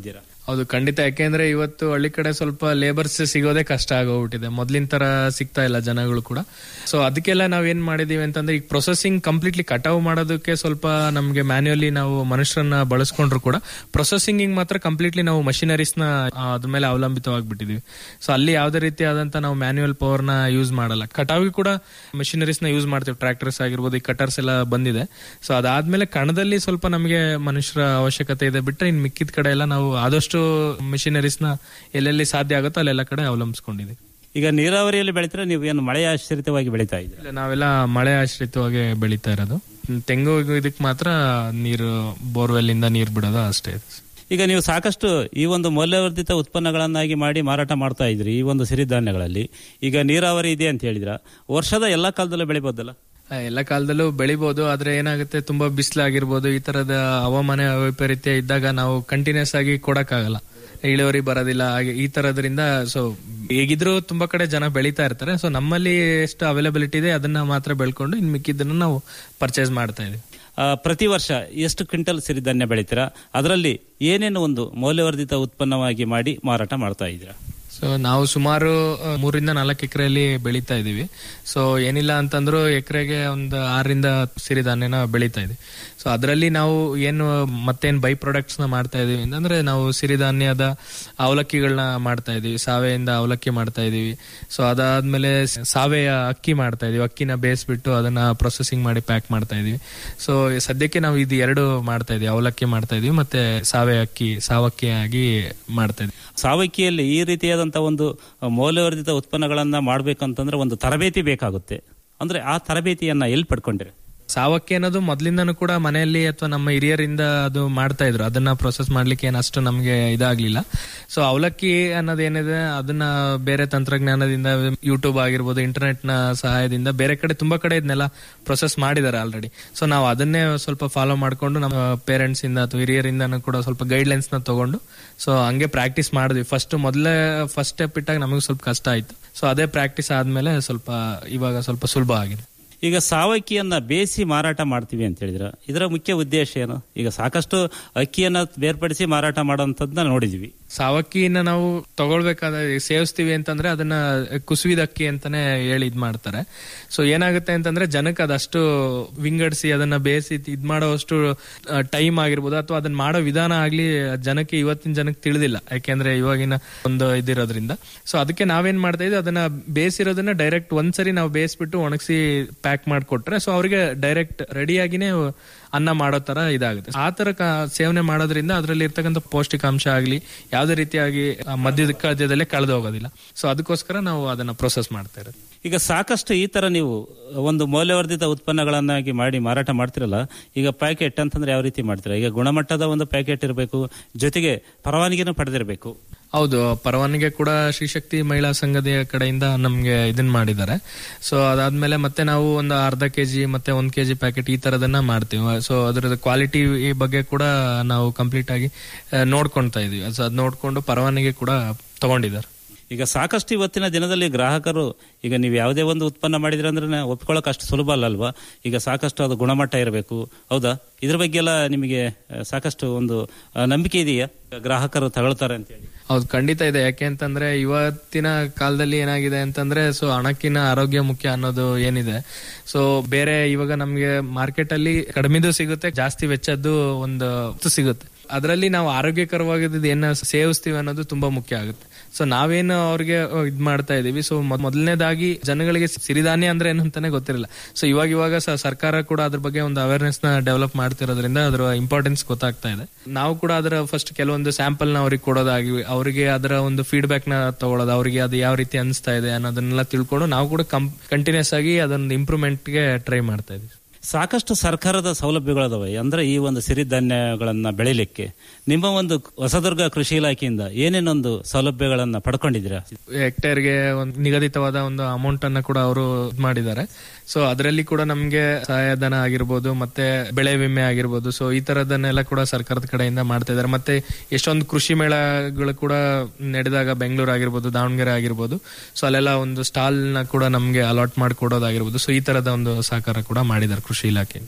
ಹೌದು ಖಂಡಿತ ಯಾಕೆಂದ್ರೆ ಇವತ್ತು ಹಳ್ಳಿ ಕಡೆ ಸ್ವಲ್ಪ ಲೇಬರ್ಸ್ ಸಿಗೋದೇ ಕಷ್ಟ ಆಗೋಗ್ಬಿಟ್ಟಿದೆ ಮೊದ್ಲಿನ ತರ ಸಿಗ್ತಾ ಇಲ್ಲ ಜನಗಳು ಕೂಡ ಸೊ ಅದಕ್ಕೆಲ್ಲ ನಾವ್ ಏನ್ ಮಾಡಿದೀವಿ ಅಂತಂದ್ರೆ ಈಗ ಪ್ರೊಸೆಸಿಂಗ್ ಕಂಪ್ಲೀಟ್ಲಿ ಕಟಾವ್ ಮಾಡೋದಕ್ಕೆ ಸ್ವಲ್ಪ ನಮ್ಗೆ ಮ್ಯಾನ್ಯುಯಲಿ ನಾವು ಮನುಷ್ಯರನ್ನ ಬಳಸ್ಕೊಂಡ್ರು ಕೂಡ ಪ್ರೊಸೆಸಿಂಗ್ ಮಾತ್ರ ಕಂಪ್ಲೀಟ್ಲಿ ನಾವು ಮಷಿನರೀಸ್ ನ ಆ, ಅದ್ರ ಮೇಲೆ ಅವಲಂಬಿತವಾಗಿಬಿಟ್ಟಿದೀವಿ ಸೊ ಅಲ್ಲಿ ಯಾವುದೇ ರೀತಿಯಾದಂತ ನಾವು ಮ್ಯಾನ್ಯುಯಲ್ ಪವರ್ ನ ಯೂಸ್ ಮಾಡಲ್ಲ ಕಟಾವಿಗೆ ಕೂಡ ಮಷಿನರೀಸ್ ನ ಯೂಸ್ ಮಾಡ್ತೀವಿ ಟ್ರಾಕ್ಟರ್ಸ್ ಆಗಿರ್ಬೋದು ಈ ಕಟರ್ಸ್ ಎಲ್ಲ ಬಂದಿದೆ ಸೊ ಅದಾದ್ಮೇಲೆ ಕಣದಲ್ಲಿ ಸ್ವಲ್ಪ ನಮಗೆ ಮನುಷ್ಯರ ಅವಶ್ಯಕತೆ ಇದೆ ಬಿಟ್ರೆ ಇನ್ ಮಿಕ್ಕಿದ ಕಡೆ ಎಲ್ಲ ನಾವು ಆದಷ್ಟು ಮಿಷಿನರೀಸ್ ನ ಎಲ್ಲೆಲ್ಲಿ ಸಾಧ್ಯ ಆಗುತ್ತೋ ಅಲ್ಲೆಲ್ಲ ಕಡೆ ಅವಲಂಬಿಸ್ಕೊಂಡಿದ್ದೀವಿ ಈಗ ನೀರಾವರಿಯಲ್ಲಿ ಬೆಳಿತಾರೆ ನೀವು ಏನು ಮಳೆ ಆಶ್ರಿತವಾಗಿ ಬೆಳೀತಾ ಇದ್ದೀರಾ ಇಲ್ಲ, ನಾವೆಲ್ಲ ಮಳೆ ಆಶ್ರಿತವಾಗಿ ಬೆಳೀತಾ ಇರೋದು ತೆಂಗು ಇದಕ್ಕೆ ಮಾತ್ರ ನೀರು ಬೋರ್ವೆಲ್ ಇಂದ ನೀರು ಬಿಡೋದು ಅಷ್ಟೇ ಇದೆ ಈಗ ನೀವು ಸಾಕಷ್ಟು ಈ ಒಂದು ಮೌಲ್ಯವರ್ಧಿತ ಉತ್ಪನ್ನಗಳನ್ನಾಗಿ ಮಾಡಿ ಮಾರಾಟ ಮಾಡ್ತಾ ಇದ್ರಿ ಈ ಒಂದು ಸಿರಿಧಾನ್ಯಗಳಲ್ಲಿ ಈಗ ನೀರಾವರಿ ಇದೆ ಅಂತ ಹೇಳಿದ್ರ ವರ್ಷದ ಎಲ್ಲಾ ಕಾಲದಲ್ಲೂ ಬೆಳಿಬೋದಲ್ಲ ಆ, ಎಲ್ಲ ಕಾಲದಲ್ಲೂ ಬೆಳಿಬಹುದು ಆದ್ರೆ ಏನಾಗುತ್ತೆ ತುಂಬಾ ಬಿಸಿಲಾಗಿರ್ಬೋದು ಈ ತರದ ಹವಾಮಾನ ವೈಪರೀತ್ಯ ಇದ್ದಾಗ ನಾವು ಕಂಟಿನ್ಯೂಸ್ ಆಗಿ ಕೊಡಕ್ಕಾಗಲ್ಲ ಇಳುವರಿ ಬರೋದಿಲ್ಲ ಹಾಗೆ ಈ ತರದ್ರಿಂದ ಸೊ ಹೇಗಿದ್ರು ತುಂಬಾ ಕಡೆ ಜನ ಬೆಳೀತಾ ಇರ್ತಾರೆ ಸೊ ನಮ್ಮಲ್ಲಿ ಎಷ್ಟು ಅವೈಲಬಿಲಿಟಿ ಇದೆ ಅದನ್ನ ಮಾತ್ರ ಬೆಳ್ಕೊಂಡು ಇನ್ ಮಿಕ್ಕಿದ್ದನ್ನ ನಾವು ಪರ್ಚೇಸ್ ಮಾಡ್ತಾ ಇದೀವಿ ಆ, ಪ್ರತಿ ವರ್ಷ ಎಷ್ಟು ಕ್ವಿಂಟಲ್ ಸಿರಿಧಾನ್ಯ ಬೆಳಿತೀರಾ ಅದರಲ್ಲಿ ಏನೇನು ಒಂದು ಮೌಲ್ಯವರ್ಧಿತ ಉತ್ಪನ್ನವಾಗಿ ಮಾಡಿ ಮಾರಾಟ ಮಾಡ್ತಾ ಇದ್ದೀರಾ ಸೊ ನಾವು ಸುಮಾರು ಆ, ಮೂರಿಂದ ನಾಲ್ಕು ಎಕರೆಯಲ್ಲಿ ಬೆಳೀತಾ ಇದೀವಿ ಸೊ ಏನಿಲ್ಲ ಅಂತಂದ್ರು ಎಕರೆಗೆ ಒಂದು ಆರರಿಂದ ಹತ್ತು ಸಿರಿಧಾನ್ಯನ ಬೆಳೀತಾ ಇದೀವಿ ಸೊ ಅದರಲ್ಲಿ ನಾವು ಏನು ಮತ್ತೇನ್ ಬೈ ಪ್ರಾಡಕ್ಟ್ಸ್ ನ ಮಾಡ್ತಾ ಇದೀವಿ ಅಂದ್ರೆ ನಾವು ಸಿರಿಧಾನ್ಯದ ಅವಲಕ್ಕಿಗಳನ್ನ ಮಾಡ್ತಾ ಇದೀವಿ ಸಾವೆಯಿಂದ ಅವಲಕ್ಕಿ ಮಾಡ್ತಾ ಇದೀವಿ ಸೊ ಅದಾದ್ಮೇಲೆ ಸಾವೆಯ ಅಕ್ಕಿ ಮಾಡ್ತಾ ಇದೀವಿ ಅಕ್ಕಿನ ಬೇಯಿಸ್ಬಿಟ್ಟು ಅದನ್ನ ಪ್ರೊಸೆಸಿಂಗ್ ಮಾಡಿ ಪ್ಯಾಕ್ ಮಾಡ್ತಾ ಇದೀವಿ ಸೊ ಸದ್ಯಕ್ಕೆ ನಾವು ಇದು ಎರಡು ಮಾಡ್ತಾ ಇದೀವಿ ಅವಲಕ್ಕಿ ಮಾಡ್ತಾ ಇದೀವಿ ಮತ್ತೆ ಸಾವೆ ಅಕ್ಕಿ ಸಾವಕ್ಕಿ ಆಗಿ ಮಾಡ್ತಾ ಇದೀವಿ ಸಾವಕಿಯಲ್ಲಿ ಈ ರೀತಿಯಾದಂತ ಒಂದು ಮೌಲ್ಯವರ್ಧಿತ ಉತ್ಪನ್ನಗಳನ್ನ ಮಾಡ್ಬೇಕಂತಂದ್ರೆ ಒಂದು ತರಬೇತಿ ಬೇಕಾಗುತ್ತೆ ಅಂದ್ರೆ ಆ ತರಬೇತಿಯನ್ನ ಎಲ್ಲಿ ಪಡ್ಕೊಂಡಿರಿ ಸಾವಕ್ಕಿ ಅನ್ನೋದು ಮೊದ್ಲಿಂದನೂ ಕೂಡ ಮನೆಯಲ್ಲಿ ಅಥವಾ ನಮ್ಮ ಹಿರಿಯರಿಂದ ಅದು ಮಾಡ್ತಾ ಇದ್ರು ಅದನ್ನ ಪ್ರೊಸೆಸ್ ಮಾಡ್ಲಿಕ್ಕೆ ಏನು ಅಷ್ಟು ನಮಗೆ ಇದಾಗ್ಲಿಲ್ಲ ಸೊ ಅವಲಕ್ಕಿ ಅನ್ನೋದು ಏನಿದೆ ಅದನ್ನ ಬೇರೆ ತಂತ್ರಜ್ಞಾನದಿಂದ ಯೂಟ್ಯೂಬ್ ಆಗಿರ್ಬೋದು ಇಂಟರ್ನೆಟ್ ನ ಸಹಾಯದಿಂದ ಬೇರೆ ಕಡೆ ತುಂಬಾ ಕಡೆ ಇದನ್ನೆಲ್ಲ ಪ್ರೊಸೆಸ್ ಮಾಡಿದ್ದಾರೆ ಆಲ್ರೆಡಿ ಸೊ ನಾವು ಅದನ್ನೇ ಸ್ವಲ್ಪ ಫಾಲೋ ಮಾಡ್ಕೊಂಡು ನಮ್ಮ ಪೇರೆಂಟ್ಸ್ ಇಂದ ಅಥವಾ ಹಿರಿಯರಿಂದನೂ ಕೂಡ ಸ್ವಲ್ಪ ಗೈಡ್ಲೈನ್ಸ್ ನ ತಗೊಂಡು ಸೊ ಹಂಗೆ ಪ್ರಾಕ್ಟೀಸ್ ಮಾಡಿದ್ವಿ ಫಸ್ಟ್ ಮೊದಲೇ ಫಸ್ಟ್ ಸ್ಟೆಪ್ ಇಟ್ಟಾಗ ನಮಗೆ ಸ್ವಲ್ಪ ಕಷ್ಟ ಆಯ್ತು ಸೊ ಅದೇ ಪ್ರಾಕ್ಟೀಸ್ ಆದ್ಮೇಲೆ ಸ್ವಲ್ಪ ಇವಾಗ ಸ್ವಲ್ಪ ಸುಲಭ ಆಗಿದೆ ಈಗ ಸಾವಕಿಯನ್ನ ಬೇಯಿಸಿ ಮಾರಾಟ ಮಾಡ್ತೀವಿ ಅಂತ ಹೇಳಿದ್ರ ಇದರ ಮುಖ್ಯ ಉದ್ದೇಶ ಏನು ಈಗ ಸಾಕಷ್ಟು ಅಕ್ಕಿಯನ್ನ ಬೇರ್ಪಡಿಸಿ ಮಾರಾಟ ಮಾಡೋಂಥದ್ದನ್ನ ನೋಡಿದ್ವಿ ಸಾವಕ್ಕಿನ ನಾವು ತಗೊಳ್ಬೇಕಾದ್ರೆ ಸೇವಿಸ್ತೀವಿ ಅಂತಂದ್ರೆ ಅದನ್ನ ಕುಸುವಿದ ಅಕ್ಕಿ ಅಂತಾನೆ ಹೇಳಿ ಇದ್ ಮಾಡ್ತಾರೆ ಸೊ ಏನಾಗುತ್ತೆ ಅಂತಂದ್ರೆ ಜನಕ್ಕೆ ಅದಷ್ಟು ವಿಂಗಡಿಸಿ ಅದನ್ನ ಬೇಯಿಸಿ ಇದ್ ಮಾಡೋಷ್ಟು ಟೈಮ್ ಆಗಿರ್ಬೋದು ಅಥವಾ ಅದನ್ನ ಮಾಡೋ ವಿಧಾನ ಆಗ್ಲಿ ಜನಕ್ಕೆ ಇವತ್ತಿನ ಜನಕ್ಕೆ ತಿಳಿದಿಲ್ಲ ಯಾಕೆಂದ್ರೆ ಇವಾಗಿನ ಒಂದು ಇದಿರೋದ್ರಿಂದ ಸೊ ಅದಕ್ಕೆ ನಾವೇನ್ ಮಾಡ್ತಾ ಇದ್ವಿ ಅದನ್ನ ಬೇಯಿಸಿರೋದನ್ನ ಡೈರೆಕ್ಟ್ ಒಂದ್ಸರಿ ನಾವು ಬೇಯಿಸ್ಬಿಟ್ಟು ಒಣಗಿಸಿ ಪ್ಯಾಕ್ ಮಾಡಿಕೊಟ್ರೆ ಸೊ ಅವ್ರಿಗೆ ಡೈರೆಕ್ಟ್ ರೆಡಿಯಾಗಿನೇ ಅನ್ನ ಮಾಡೋ ತರ ಇದಾಗುತ್ತೆ ಆ ತರ ಕ- ಸೇವನೆ ಮಾಡೋದ್ರಿಂದ ಅದರಲ್ಲಿ ಇರ್ತಕ್ಕಂಥ ಪೌಷ್ಟಿಕಾಂಶ ಆಗ್ಲಿ ಯಾವುದೇ ರೀತಿಯಾಗಿ ಆ ಮಧ್ಯದ ಕಳ್ಯದಲ್ಲೇ ಕಳೆದು ಹೋಗೋದಿಲ್ಲ ಸೊ ಅದಕ್ಕೋಸ್ಕರ ನಾವು ಅದನ್ನ ಪ್ರೊಸೆಸ್ ಮಾಡ್ತಾ ಇರೋದು ಈಗ ಸಾಕಷ್ಟು ಈ ತರ ನೀವು ಒಂದು ಮೌಲ್ಯವರ್ಧಿತ ಉತ್ಪನ್ನಗಳನ್ನಾಗಿ ಮಾಡಿ ಮಾರಾಟ ಮಾಡ್ತಿರಲ್ಲ ಈಗ ಪ್ಯಾಕೆಟ್ ಅಂತಂದ್ರೆ ಯಾವ ರೀತಿ ಮಾಡ್ತೀರಾ ಈಗ ಗುಣಮಟ್ಟದ ಒಂದು ಪ್ಯಾಕೆಟ್ ಇರಬೇಕು ಜೊತೆಗೆ ಪರವಾನಗಿನೂ ಪಡೆದಿರಬೇಕು ಹೌದು ಪರವಾನಗಿ ಕೂಡ ಶ್ರೀಶಕ್ತಿ ಮಹಿಳಾ ಸಂಘದ ಕಡೆಯಿಂದ ನಮ್ಗೆ ಇದನ್ನ ಮಾಡಿದ್ದಾರೆ ಸೊ ಅದಾದ್ಮೇಲೆ ಮತ್ತೆ ನಾವು ಒಂದು ಅರ್ಧ ಕೆಜಿ ಮತ್ತೆ ಒಂದ್ ಕೆಜಿ ಪ್ಯಾಕೆಟ್ ಈ ತರದನ್ನ ಮಾಡ್ತೀವಿ ಸೊ ಅದರದ ಕ್ವಾಲಿಟಿ ಬಗ್ಗೆ ಕೂಡ ನಾವು ಕಂಪ್ಲೀಟ್ ಆಗಿ ಆ, ನೋಡ್ಕೊಂತಾ ಇದೀವಿ ಸೊ ಅದ್ ನೋಡ್ಕೊಂಡು ಪರವಾನಗಿ ಕೂಡ ತಗೊಂಡಿದ್ದಾರೆ ಈಗ ಸಾಕಷ್ಟು ಇವತ್ತಿನ ದಿನದಲ್ಲಿ ಗ್ರಾಹಕರು ಈಗ ನೀವು ಯಾವುದೇ ಒಂದು ಉತ್ಪನ್ನ ಮಾಡಿದ್ರೆ ಅಂದ್ರೆ ಒಪ್ಕೊಳ್ಳೋಕೆ ಅಷ್ಟು ಸುಲಭ ಅಲ್ಲ ಅಲ್ವಾ ಈಗ ಸಾಕಷ್ಟು ಅದು ಗುಣಮಟ್ಟ ಇರಬೇಕು ಹೌದಾ ಇದ್ರ ಬಗ್ಗೆ ಎಲ್ಲ ನಿಮಗೆ ಆ, ಸಾಕಷ್ಟು ಒಂದು ಆ, ನಂಬಿಕೆ ಇದೆಯಾ ಗ್ರಾಹಕರು ತಗೊಳ್ತಾರೆ ಅಂತ ಹೇಳಿ ಹೌದು ಖಂಡಿತ ಇದೆ ಯಾಕೆ ಅಂತಂದ್ರೆ ಇವತ್ತಿನ ಕಾಲದಲ್ಲಿ ಏನಾಗಿದೆ ಅಂತಂದ್ರೆ ಸೊ ಹಣಕ್ಕಿನ ಆರೋಗ್ಯ ಮುಖ್ಯ ಅನ್ನೋದು ಏನಿದೆ ಸೊ ಬೇರೆ ಇವಾಗ ನಮ್ಗೆ ಮಾರ್ಕೆಟ್ ಅಲ್ಲಿ ಕಡಿಮೆದು ಸಿಗುತ್ತೆ ಜಾಸ್ತಿ ವೆಚ್ಚದ್ದು ಒಂದು ವಸ್ತು ಸಿಗುತ್ತೆ ಅದರಲ್ಲಿ ನಾವು ಆರೋಗ್ಯಕರವಾಗಿದ್ದು ಏನ ಸೇವಿಸ್ತೀವಿ ಅನ್ನೋದು ತುಂಬಾ ಮುಖ್ಯ ಆಗುತ್ತೆ ಸೊ ನಾವೇನು ಅವ್ರಿಗೆ ಇದ್ ಮಾಡ್ತಾ ಇದೀವಿ ಸೊ ಮೊದಲನೇದಾಗಿ ಜನಗಳಿಗೆ ಸಿರಿಧಾನ್ಯ ಅಂದ್ರೆ ಏನು ಅಂತಾನೆ ಗೊತ್ತಿರಲ್ಲ ಸೊ ಇವಾಗ ಇವಾಗ ಸ- ಸರ್ಕಾರ ಕೂಡ ಅದ್ರ ಬಗ್ಗೆ ಒಂದು ಅವೇರ್ನೆಸ್ ನ ಡೆವಲಪ್ ಮಾಡ್ತಿರೋದ್ರಿಂದ ಅದರ ಇಂಪಾರ್ಟೆನ್ಸ್ ಗೊತ್ತಾಗ್ತಾ ಇದೆ ನಾವು ಕೂಡ ಅದರ ಫಸ್ಟ್ ಕೆಲವೊಂದು ಸ್ಯಾಂಪಲ್ ನ ಅವ್ರಿಗೆ ಕೊಡೋದಾಗಿ ಅವರಿಗೆ ಅದರ ಒಂದು ಫೀಡ್ಬ್ಯಾಕ್ ನ ತಗೊಳ್ಳೋದು ಅವರಿಗೆ ಅದು ಯಾವ ರೀತಿ ಅನಿಸ್ತಾ ಇದೆ ಅನ್ನೋದನ್ನೆಲ್ಲ ತಿಳ್ಕೊಂಡು ನಾವು ಕೂಡ ಕಂಟಿನ್ಯೂಸ್ ಆಗಿ ಅದೊಂದು ಇಂಪ್ರೂವ್ಮೆಂಟ್ ಗೆ ಟ್ರೈ ಮಾಡ್ತಾ ಇದೀವಿ ಸಾಕಷ್ಟು ಸರ್ಕಾರದ ಸೌಲಭ್ಯಗಳದಾವೆ ಅಂದ್ರೆ ಈ ಒಂದು ಸಿರಿಧಾನ್ಯಗಳನ್ನ ಬೆಳಿಲಿಕ್ಕೆ ನಿಮ್ಮ ಒಂದು ಹೊಸದುರ್ಗ ಕೃಷಿ ಇಲಾಖೆಯಿಂದ ಏನೇನೊಂದು ಸೌಲಭ್ಯಗಳನ್ನ ಪಡ್ಕೊಂಡಿದ್ದೀರಾ ಹೆಕ್ಟೇರ್ಗೆ ಒಂದು ನಿಗದಿತವಾದ ಒಂದು ಅಮೌಂಟ್ ಅನ್ನ ಕೂಡ ಅವರು ಮಾಡಿದ್ದಾರೆ ಸೊ ಅದರಲ್ಲಿ ಕೂಡ ನಮ್ಗೆ ಸಹಾಯಧನ ಆಗಿರ್ಬೋದು ಮತ್ತೆ ಬೆಳೆ ವಿಮೆ ಆಗಿರ್ಬೋದು ಸೊ ಈ ತರದನ್ನೆಲ್ಲ ಕೂಡ ಸರ್ಕಾರದ ಕಡೆಯಿಂದ ಮಾಡ್ತಾ ಇದ್ದಾರೆ ಮತ್ತೆ ಎಷ್ಟೊಂದು ಕೃಷಿ ಮೇಳಗಳು ಕೂಡ ನಡೆದಾಗ ಬೆಂಗಳೂರು ಆಗಿರ್ಬೋದು ದಾವಣಗೆರೆ ಆಗಿರ್ಬೋದು ಸೊ ಅಲ್ಲೆಲ್ಲ ಒಂದು ಸ್ಟಾಲ್ ನ ಕೂಡ ನಮ್ಗೆ ಅಲಾಟ್ ಮಾಡಿಕೊಡೋದಾಗಿರ್ಬೋದು ಸೊ ಈ ತರದ ಒಂದು ಸಹಕಾರ ಕೂಡ ಮಾಡಿದ್ದಾರೆ ಕೃಷಿ ಇಲಾಖೆ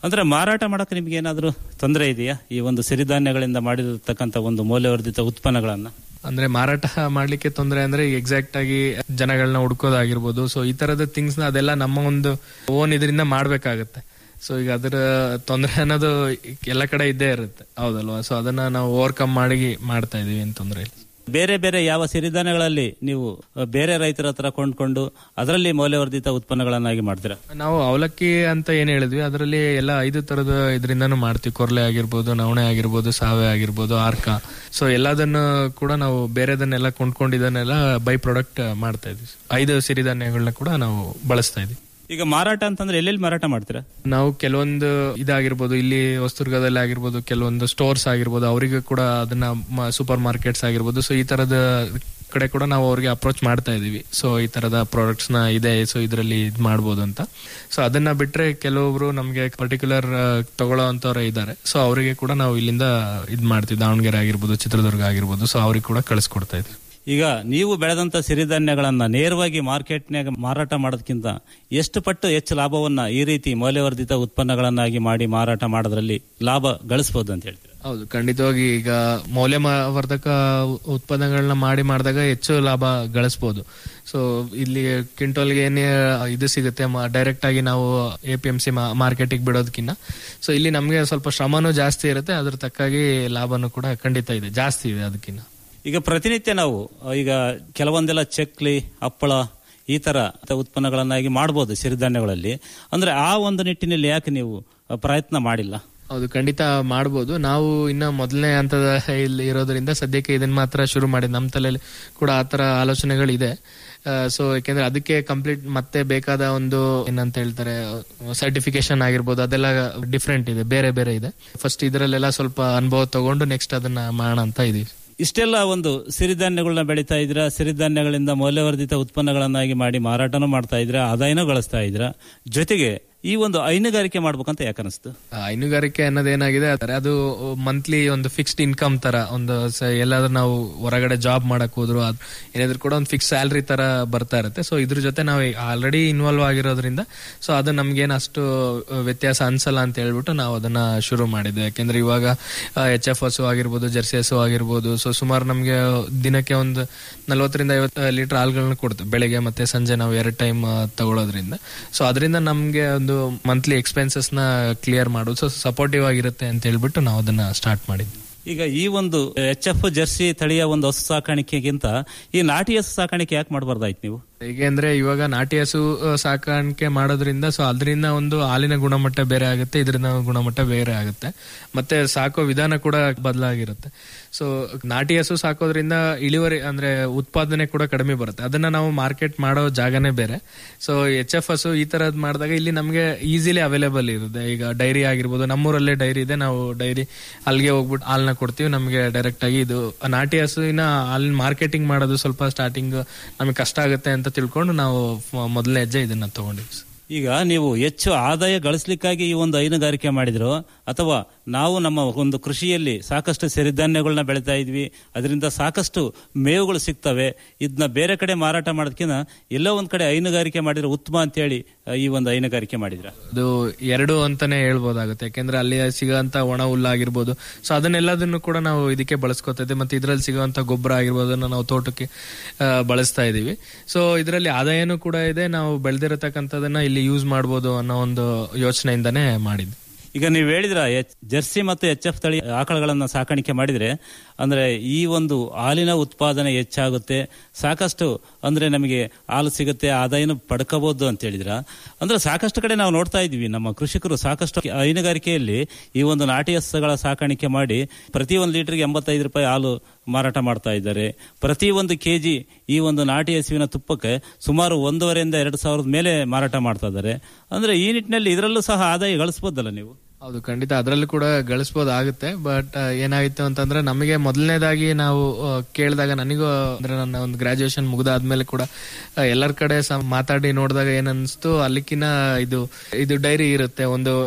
ಅಂದ್ರೆ ಮಾರಾಟ ಮಾಡಕ್ಕೆ ನಿಮ್ಗೆ ಏನಾದರೂ ತೊಂದರೆ ಇದೆಯಾ ಈ ಒಂದು ಸಿರಿಧಾನ್ಯಗಳಿಂದ ಮಾಡಿರತಕ್ಕಂಥ ಒಂದು ಮೌಲ್ಯವರ್ಧಿತ ಉತ್ಪನ್ನಗಳನ್ನ ಅಂದ್ರೆ ಮಾರಾಟ ಮಾಡ್ಲಿಕ್ಕೆ ತೊಂದರೆ ಅಂದ್ರೆ ಎಕ್ಸಾಕ್ಟ್ ಆಗಿ ಜನಗಳನ್ನ ಹುಡ್ಕೋದಾಗಿರ್ಬೋದು ಸೊ ಈ ತರದ ಥಿಂಗ್ಸ್ ನ ಅದೆಲ್ಲ ನಮ್ಮ ಒಂದು ಓನ್ ಇದರಿಂದ ಮಾಡ್ಬೇಕಾಗತ್ತೆ ಸೊ ಈಗ ಅದರ ತೊಂದರೆ ಅನ್ನೋದು ಎಲ್ಲ ಕಡೆ ಇದ್ದೇ ಇರುತ್ತೆ ಹೌದಲ್ವಾ ಸೊ ಅದನ್ನ ನಾವು ಓವರ್ಕಮ್ ಮಾಡಿ ಮಾಡ್ತಾ ಇದೀವಿ ಏನ್ ತೊಂದರೆ ಇಲ್ಲ ಬೇರೆ ಬೇರೆ ಯಾವ ಸಿರಿಧಾನ್ಯಗಳಲ್ಲಿ ನೀವು ಅ, ಬೇರೆ ರೈತರ ಹತ್ರ ಕೊಂಡ್ಕೊಂಡು ಅದರಲ್ಲಿ ಮೌಲ್ಯವರ್ಧಿತ ಉತ್ಪನ್ನಗಳನ್ನಾಗಿ ಮಾಡ್ತೀರಾ ನಾವು ಅವಲಕ್ಕಿ ಅಂತ ಏನ್ ಹೇಳಿದ್ವಿ ಅದರಲ್ಲಿ ಎಲ್ಲ ಐದು ತರದ ಇದರಿಂದಾನು ಮಾಡ್ತೀವಿ ಕೊರ್ಲೆ ಆಗಿರ್ಬೋದು ನವಣೆ ಆಗಿರ್ಬೋದು ಸಾವೆ ಆಗಿರ್ಬೋದು ಆರ್ಕ ಸೊ ಎಲ್ಲದನ್ನು ಕೂಡ ನಾವು ಬೇರೆದನ್ನೆಲ್ಲ ಕೊಂಡ್ಕೊಂಡಿದ್ದನ್ನೆಲ್ಲ ಬೈ ಪ್ರಾಡಕ್ಟ್ ಮಾಡ್ತಾ ಇದೀವಿ ಐದು ಸಿರಿಧಾನ್ಯಗಳನ್ನ ಕೂಡ ನಾವು ಬಳಸ್ತಾ ಇದೀವಿ ಈಗ ಮಾರಾಟ ಅಂತಂದ್ರೆ ಎಲ್ಲೆಲ್ಲಿ ಮಾರಾಟ ಮಾಡ್ತೀರಾ ನಾವು ಕೆಲವೊಂದು ಇದಾಗಿರ್ಬೋದು ಇಲ್ಲಿ ಹೊಸದುರ್ಗದಲ್ಲಿ ಆಗಿರ್ಬೋದು ಕೆಲವೊಂದು ಸ್ಟೋರ್ಸ್ ಆಗಿರ್ಬೋದು ಅವರಿಗೂ ಕೂಡ ಅದನ್ನ ಸೂಪರ್ ಮಾರ್ಕೆಟ್ಸ್ ಆಗಿರ್ಬೋದು ಸೊ ಈ ತರದ ಕಡೆ ಕೂಡ ನಾವು ಅವ್ರಿಗೆ ಅಪ್ರೋಚ್ ಮಾಡ್ತಾ ಇದೀವಿ ಸೊ ಈ ತರದ ಪ್ರಾಡಕ್ಟ್ಸ್ ನ ಇದೆ ಸೊ ಇದರಲ್ಲಿ ಇದು ಮಾಡ್ಬೋದು ಅಂತ ಸೊ ಅದನ್ನ ಬಿಟ್ರೆ ಕೆಲವೊಬ್ರು ನಮಗೆ ಪರ್ಟಿಕ್ಯುಲರ್ ತಗೊಳ್ಳೋ ಅಂತವ್ರೆ ಇದ್ದಾರೆ ಸೊ ಅವರಿಗೆ ಕೂಡ ನಾವು ಇಲ್ಲಿಂದ ಇದ್ ಮಾಡ್ತೀವಿ ದಾವಣಗೆರೆ ಆಗಿರ್ಬೋದು ಚಿತ್ರದುರ್ಗ ಆಗಿರ್ಬೋದು ಸೊ ಅವ್ರಿಗೆ ಕೂಡ ಕಳಿಸ್ಕೊಡ್ತಾ ಇದ್ವಿ ಈಗ ನೀವು ಬೆಳೆದಂತ ಸಿರಿಧಾನ್ಯಗಳನ್ನ ನೇರವಾಗಿ ಮಾರ್ಕೆಟ್ನಾಗ ಮಾರಾಟ ಮಾಡೋದಕ್ಕಿಂತ ಎಷ್ಟು ಪಟ್ಟು ಹೆಚ್ಚು ಲಾಭವನ್ನ ಈ ರೀತಿ ಮೌಲ್ಯವರ್ಧಿತ ಉತ್ಪನ್ನಗಳನ್ನಾಗಿ ಮಾಡಿ ಮಾರಾಟ ಮಾಡೋದ್ರಲ್ಲಿ ಲಾಭ ಗಳಿಸಬಹುದು ಅಂತ ಹೇಳ್ತೀರಾ ಹೌದು ಖಂಡಿತವಾಗಿ ಈಗ ಮೌಲ್ಯವರ್ಧಕ ಉತ್ಪನ್ನಗಳನ್ನ ಮಾಡಿ ಮಾಡಿದಾಗ ಹೆಚ್ಚು ಲಾಭ ಗಳಿಸಬಹುದು ಸೊ ಇಲ್ಲಿ ಕ್ವಿಂಟಲ್ಗೆ ಏನೇ ಇದು ಸಿಗುತ್ತೆ ಡೈರೆಕ್ಟ್ ಆಗಿ ನಾವು ಎ ಪಿ ಎಂ ಸಿ ಮಾರ್ಕೆಟಿಗೆ ಬಿಡೋದಕ್ಕಿಂತ ಸೊ ಇಲ್ಲಿ ನಮಗೆ ಸ್ವಲ್ಪ ಶ್ರಮನೂ ಜಾಸ್ತಿ ಇರುತ್ತೆ ಅದ್ರ ತಕ್ಕಾಗಿ ಲಾಭನೂ ಕೂಡ ಖಂಡಿತ ಇದೆ ಜಾಸ್ತಿ ಇದೆ ಅದಕ್ಕಿಂತ ಈಗ ಪ್ರತಿನಿತ್ಯ ನಾವು ಅ, ಈಗ ಕೆಲವೊಂದೆಲ್ಲ ಚಕ್ಲಿ ಹಪ್ಪಳ ಈ ತರ ಉತ್ಪನ್ನಗಳನ್ನಾಗಿ ಮಾಡಬಹುದು ಸಿರಿಧಾನ್ಯಗಳಲ್ಲಿ ಅಂದ್ರೆ ಆ ಒಂದು ನಿಟ್ಟಿನಲ್ಲಿ ಯಾಕೆ ನೀವು ಅ, ಪ್ರಯತ್ನ ಮಾಡಿಲ್ಲ ಹೌದು ಖಂಡಿತ ಮಾಡ್ಬೋದು ನಾವು ಇನ್ನ ಮೊದಲನೇ ಹಂತದ ಇಲ್ಲಿ ಇರೋದ್ರಿಂದ ಸದ್ಯಕ್ಕೆ ಇದನ್ನ ಮಾತ್ರ ಶುರು ಮಾಡಿ ನಮ್ಮ ತಲೆಯಲ್ಲಿ ಕೂಡ ಆತರ ಆಲೋಚನೆಗಳಿದೆ ಸೊ ಯಾಕೆಂದ್ರೆ ಅದಕ್ಕೆ ಕಂಪ್ಲೀಟ್ ಮತ್ತೆ ಬೇಕಾದ ಒಂದು ಏನಂತ ಹೇಳ್ತಾರೆ ಸರ್ಟಿಫಿಕೇಶನ್ ಆಗಿರ್ಬೋದು ಅದೆಲ್ಲ ಡಿಫ್ರೆಂಟ್ ಇದೆ ಬೇರೆ ಬೇರೆ ಇದೆ ಫಸ್ಟ್ ಇದರಲ್ಲೆಲ್ಲ ಸ್ವಲ್ಪ ಅನುಭವ ತಗೊಂಡು ನೆಕ್ಸ್ಟ್ ಅದನ್ನ ಮಾಡೋಣ ಅಂತ ಇದೀವಿ ಇಷ್ಟೆಲ್ಲ ಒಂದು ಸಿರಿಧಾನ್ಯಗಳನ್ನ ಬೆಳೀತಾ ಇದ್ರ ಸಿರಿಧಾನ್ಯಗಳಿಂದ ಮೌಲ್ಯವರ್ಧಿತ ಉತ್ಪನ್ನಗಳನ್ನಾಗಿ ಮಾಡಿ ಮಾರಾಟನೂ ಮಾಡ್ತಾ ಇದ್ರ ಆದಾಯನೂ ಗಳಿಸ್ತಾ ಇದ್ರ ಜೊತೆಗೆ ಈ ಒಂದು ಹೈನುಗಾರಿಕೆ ಮಾಡ್ಬೇಕಂತ ಯಾಕೆ ಅನಿಸ್ತು ಆ, ಹೈನುಗಾರಿಕೆ ಅನ್ನೋದೇನಾಗಿದೆ ಆದ್ರೆ ಅದು ಮಂತ್ಲಿ ಒಂದು ಫಿಕ್ಸ್ಡ್ ಇನ್ಕಮ್ ತರ ಒಂದು ಸ- ಎಲ್ಲಾದ್ರೂ ನಾವು ಹೊರಗಡೆ ಜಾಬ್ ಮಾಡಕ್ ಹೋದ್ರು ಅದ್ ಏನಾದ್ರು ಕೂಡ ಒಂದು ಫಿಕ್ಸ್ ಸ್ಯಾಲ್ರಿ ತರ ಬರ್ತಾ ಇರುತ್ತೆ ಸೊ ಇದ್ರ ಜೊತೆ ನಾವು ಆಲ್ರೆಡಿ ಇನ್ವಾಲ್ವ್ ಆಗಿರೋದ್ರಿಂದ ಸೊ ಅದು ನಮ್ಗೇನು ಅಷ್ಟು ವ್ಯತ್ಯಾಸ ಅನ್ಸಲ್ಲ ಅಂತ ಹೇಳ್ಬಿಟ್ಟು ನಾವು ಅದನ್ನ ಶುರು ಮಾಡಿದ್ವಿ ಯಾಕೆಂದ್ರೆ ಇವಾಗ ಎಚ್ ಎಫ್ ಹಸು ಆಗಿರ್ಬೋದು ಜರ್ಸಿ ಹಸು ಆಗಿರ್ಬೋದು ಸೊ ಸುಮಾರು ನಮ್ಗೆ ದಿನಕ್ಕೆ ಒಂದು ನಲ್ವತ್ತರಿಂದ ಐವತ್ತು ಲೀಟರ್ ಹಾಲುಗಳನ್ನ ಕೊಡ್ತೀವಿ ಬೆಳಿಗ್ಗೆ ಮತ್ತೆ ಸಂಜೆ ನಾವು ಎರಡು ಟೈಮ್ ತಗೊಳ್ಳೋದ್ರಿಂದ ಸೊ ಅದರಿಂದ ನಮ್ಗೆ ಒಂದು ಮಂತ್ಲಿ ಎಕ್ಸ್ಪೆನ್ಸಸ್ ನ ಕ್ಲಿಯರ್ ಮಾಡೋದು ಸೊ ಸಪೋರ್ಟಿವ್ ಆಗಿರುತ್ತೆ ಅಂತ ಹೇಳ್ಬಿಟ್ಟು ನಾವು ಅದನ್ನ ಸ್ಟಾರ್ಟ್ ಮಾಡಿದ್ವಿ ಈಗ ಈ ಒಂದು ಎಚ್ ಎಫ್ ಜರ್ಸಿ ತಳಿಯ ಒಂದು ಹಸು ಸಾಕಾಣಿಕೆಗಿಂತ ಈ ನಾಟಿ ಹಸು ಸಾಕಾಣಿಕೆ ಯಾಕೆ ಮಾಡಬಾರ್ದಾಯ್ತು ನೀವು ಹೇಗೆ ಅಂದ್ರೆ ಇವಾಗ ನಾಟಿ ಹಸು ಆ, ಸಾಕಾಣಿಕೆ ಮಾಡೋದ್ರಿಂದ ಸೊ ಅದರಿಂದ ಒಂದು ಹಾಲಿನ ಗುಣಮಟ್ಟ ಬೇರೆ ಆಗುತ್ತೆ ಇದರಿಂದ ಗುಣಮಟ್ಟ ಬೇರೆ ಆಗುತ್ತೆ ಮತ್ತೆ ಸಾಕೋ ವಿಧಾನ ಕೂಡ ಬದಲಾಗಿರುತ್ತೆ ಸೊ ನಾಟಿ ಹಸು ಸಾಕೋದ್ರಿಂದ ಇಳುವರಿ ಅಂದ್ರೆ ಉತ್ಪಾದನೆ ಕೂಡ ಕಡಿಮೆ ಬರುತ್ತೆ ಅದನ್ನ ನಾವು ಮಾರ್ಕೆಟ್ ಮಾಡೋ ಜಾಗನೇ ಬೇರೆ ಸೊ ಎಚ್ ಎಫ್ ಹಸು ಈ ತರದ್ ಮಾಡಿದಾಗ ಇಲ್ಲಿ ನಮಗೆ ಈಸಿಲಿ ಅವೈಲೇಬಲ್ ಇರುತ್ತೆ ಈಗ ಡೈರಿ ಆಗಿರ್ಬೋದು ನಮ್ಮೂರಲ್ಲೇ ಡೈರಿ ಇದೆ ನಾವು ಡೈರಿ ಅಲ್ಲಿಗೆ ಹೋಗ್ಬಿಟ್ಟು ಹಾಲ್ನ ಕೊಡ್ತೀವಿ ನಮಗೆ ಡೈರೆಕ್ಟ್ ಆಗಿ ಇದು ನಾಟಿ ಹಸುವಿನ ಹಾಲಿನ ಮಾರ್ಕೆಟಿಂಗ್ ಮಾಡೋದು ಸ್ವಲ್ಪ ಸ್ಟಾರ್ಟಿಂಗ್ ನಮಗೆ ಕಷ್ಟ ಆಗುತ್ತೆ ಅಂತ ತಿಳ್ಕೊಂಡು ನಾವು ಫ- ಮೊದಲನೇ ಹೆಜ್ಜೆ ಇದನ್ನ ತಗೊಂಡಿವಿ ಈಗ ನೀವು ಹೆಚ್ಚು ಆದಾಯ ಗಳಿಸ್ಲಿಕ್ಕಾಗಿ ಈ ಒಂದು ಹೈನುಗಾರಿಕೆ ಮಾಡಿದ್ರು ಅಥವಾ ನಾವು ನಮ್ಮ ಒಂದು ಕೃಷಿಯಲ್ಲಿ ಸಾಕಷ್ಟು ಸಿರಿಧಾನ್ಯಗಳನ್ನ ಬೆಳಿತಾ ಇದ್ವಿ ಅದರಿಂದ ಸಾಕಷ್ಟು ಮೇವುಗಳು ಸಿಗ್ತವೆ ಇದನ್ನ ಬೇರೆ ಕಡೆ ಮಾರಾಟ ಮಾಡೋದಕ್ಕಿಂತ ಎಲ್ಲೋ ಒಂದ್ ಕಡೆ ಹೈನುಗಾರಿಕೆ ಮಾಡಿದ್ರೆ ಉತ್ತಮ ಅಂತೇಳಿ ಆ, ಈ ಒಂದು ಹೈನುಗಾರಿಕೆ ಮಾಡಿದ್ರ ಅದು ಎರಡು ಅಂತಾನೆ ಹೇಳ್ಬೋದಾಗುತ್ತೆ ಯಾಕೆಂದ್ರೆ ಅಲ್ಲಿ ಸಿಗೋಂತ ಒಣ ಹುಲ್ಲಾಗಿರ್ಬೋದು ಸೊ ಅದನ್ನೆಲ್ಲದನ್ನು ಕೂಡ ನಾವು ಇದಕ್ಕೆ ಬಳಸ್ಕೊತಾ ಇದ್ದೀವಿ ಮತ್ತೆ ಇದರಲ್ಲಿ ಸಿಗುವಂತ ಗೊಬ್ಬರ ಆಗಿರ್ಬೋದು ಅದನ್ನ ನಾವು ತೋಟಕ್ಕೆ ಆ, ಬಳಸ್ತಾ ಇದೀವಿ ಸೊ ಇದರಲ್ಲಿ ಆದಾಯನೂ ಕೂಡ ಇದೆ ನಾವು ಬೆಳೆದಿರತಕ್ಕಂಥದನ್ನ ಇಲ್ಲಿ ಯೂಸ್ ಮಾಡ್ಬೋದು ಅನ್ನೋ ಒಂದು ಯೋಚನೆಯಿಂದಾನೇ ಮಾಡಿದ್ವಿ ಈಗ ನೀವು ಹೇಳಿದ್ರ ಎಚ್- ಜರ್ಸಿ ಮತ್ತು ಎಚ್ ಎಫ್ ತಳಿ ಆಕಳಗಳನ್ನ ಸಾಕಾಣಿಕೆ ಮಾಡಿದ್ರೆ ಅಂದ್ರೆ ಈ ಒಂದು ಹಾಲಿನ ಉತ್ಪಾದನೆ ಹೆಚ್ಚಾಗುತ್ತೆ ಸಾಕಷ್ಟು ಅಂದ್ರೆ ನಮಗೆ ಹಾಲು ಸಿಗುತ್ತೆ ಆದಾಯನು ಪಡ್ಕೋಬಹುದು ಅಂತ ಹೇಳಿದ್ರ ಅಂದ್ರೆ ಸಾಕಷ್ಟು ಕಡೆ ನಾವು ನೋಡ್ತಾ ಇದ್ವಿ ನಮ್ಮ ಕೃಷಿಕರು ಸಾಕಷ್ಟು ಹೈನುಗಾರಿಕೆಯಲ್ಲಿ ಈ ಒಂದು ನಾಟಿ ಹಸುಗಳ ಸಾಕಾಣಿಕೆ ಮಾಡಿ ಪ್ರತಿ ಒಂದು ಲೀಟರ್ಗೆ ಎಂಬತ್ತೈದು ರೂಪಾಯಿ ಹಾಲು ಮಾರಾಟ ಮಾಡ್ತಾ ಇದ್ದಾರೆ ಪ್ರತಿ ಒಂದು ಕೆಜಿ ಈ ಒಂದು ನಾಟಿ ಹಸುವಿನ ತುಪ್ಪಕ್ಕೆ ಸುಮಾರು ಒಂದೂವರೆಯಿಂದ ಎರಡು ಸಾವಿರದ ಮೇಲೆ ಮಾರಾಟ ಮಾಡ್ತಾ ಇದ್ದಾರೆ ಅಂದ್ರೆ ಈ ನಿಟ್ಟಿನಲ್ಲಿ ಇದರಲ್ಲೂ ಸಹ ಆದಾಯ ಗಳಿಸಬಹುದಲ್ಲ ನೀವು ಹೌದು ಖಂಡಿತ ಅದರಲ್ಲೂ ಕೂಡ ಗಳಿಸ್ಬೋದಾಗುತ್ತೆ ಬಟ್ ಏನಾಗಿತ್ತು ಅಂತಂದ್ರೆ ನಮಗೆ ಮೊದಲನೇದಾಗಿ ನಾವು ಆ, ಕೇಳಿದಾಗ ನನಗೂ ಅಂದ್ರೆ ನನ್ನ ಒಂದು ಗ್ರಾಜುಯೇಷನ್ ಮುಗಿದಾದ್ಮೇಲೆ ಕೂಡ ಆ, ಎಲ್ಲರ ಕಡೆ ಸ ಮಾತಾಡಿ ನೋಡಿದಾಗ ಏನನ್ಸ್ತು ಅಲ್ಲಿಕಿನ ಇದು ಇದು ಡೈರಿ ಇರುತ್ತೆ ಒಂದು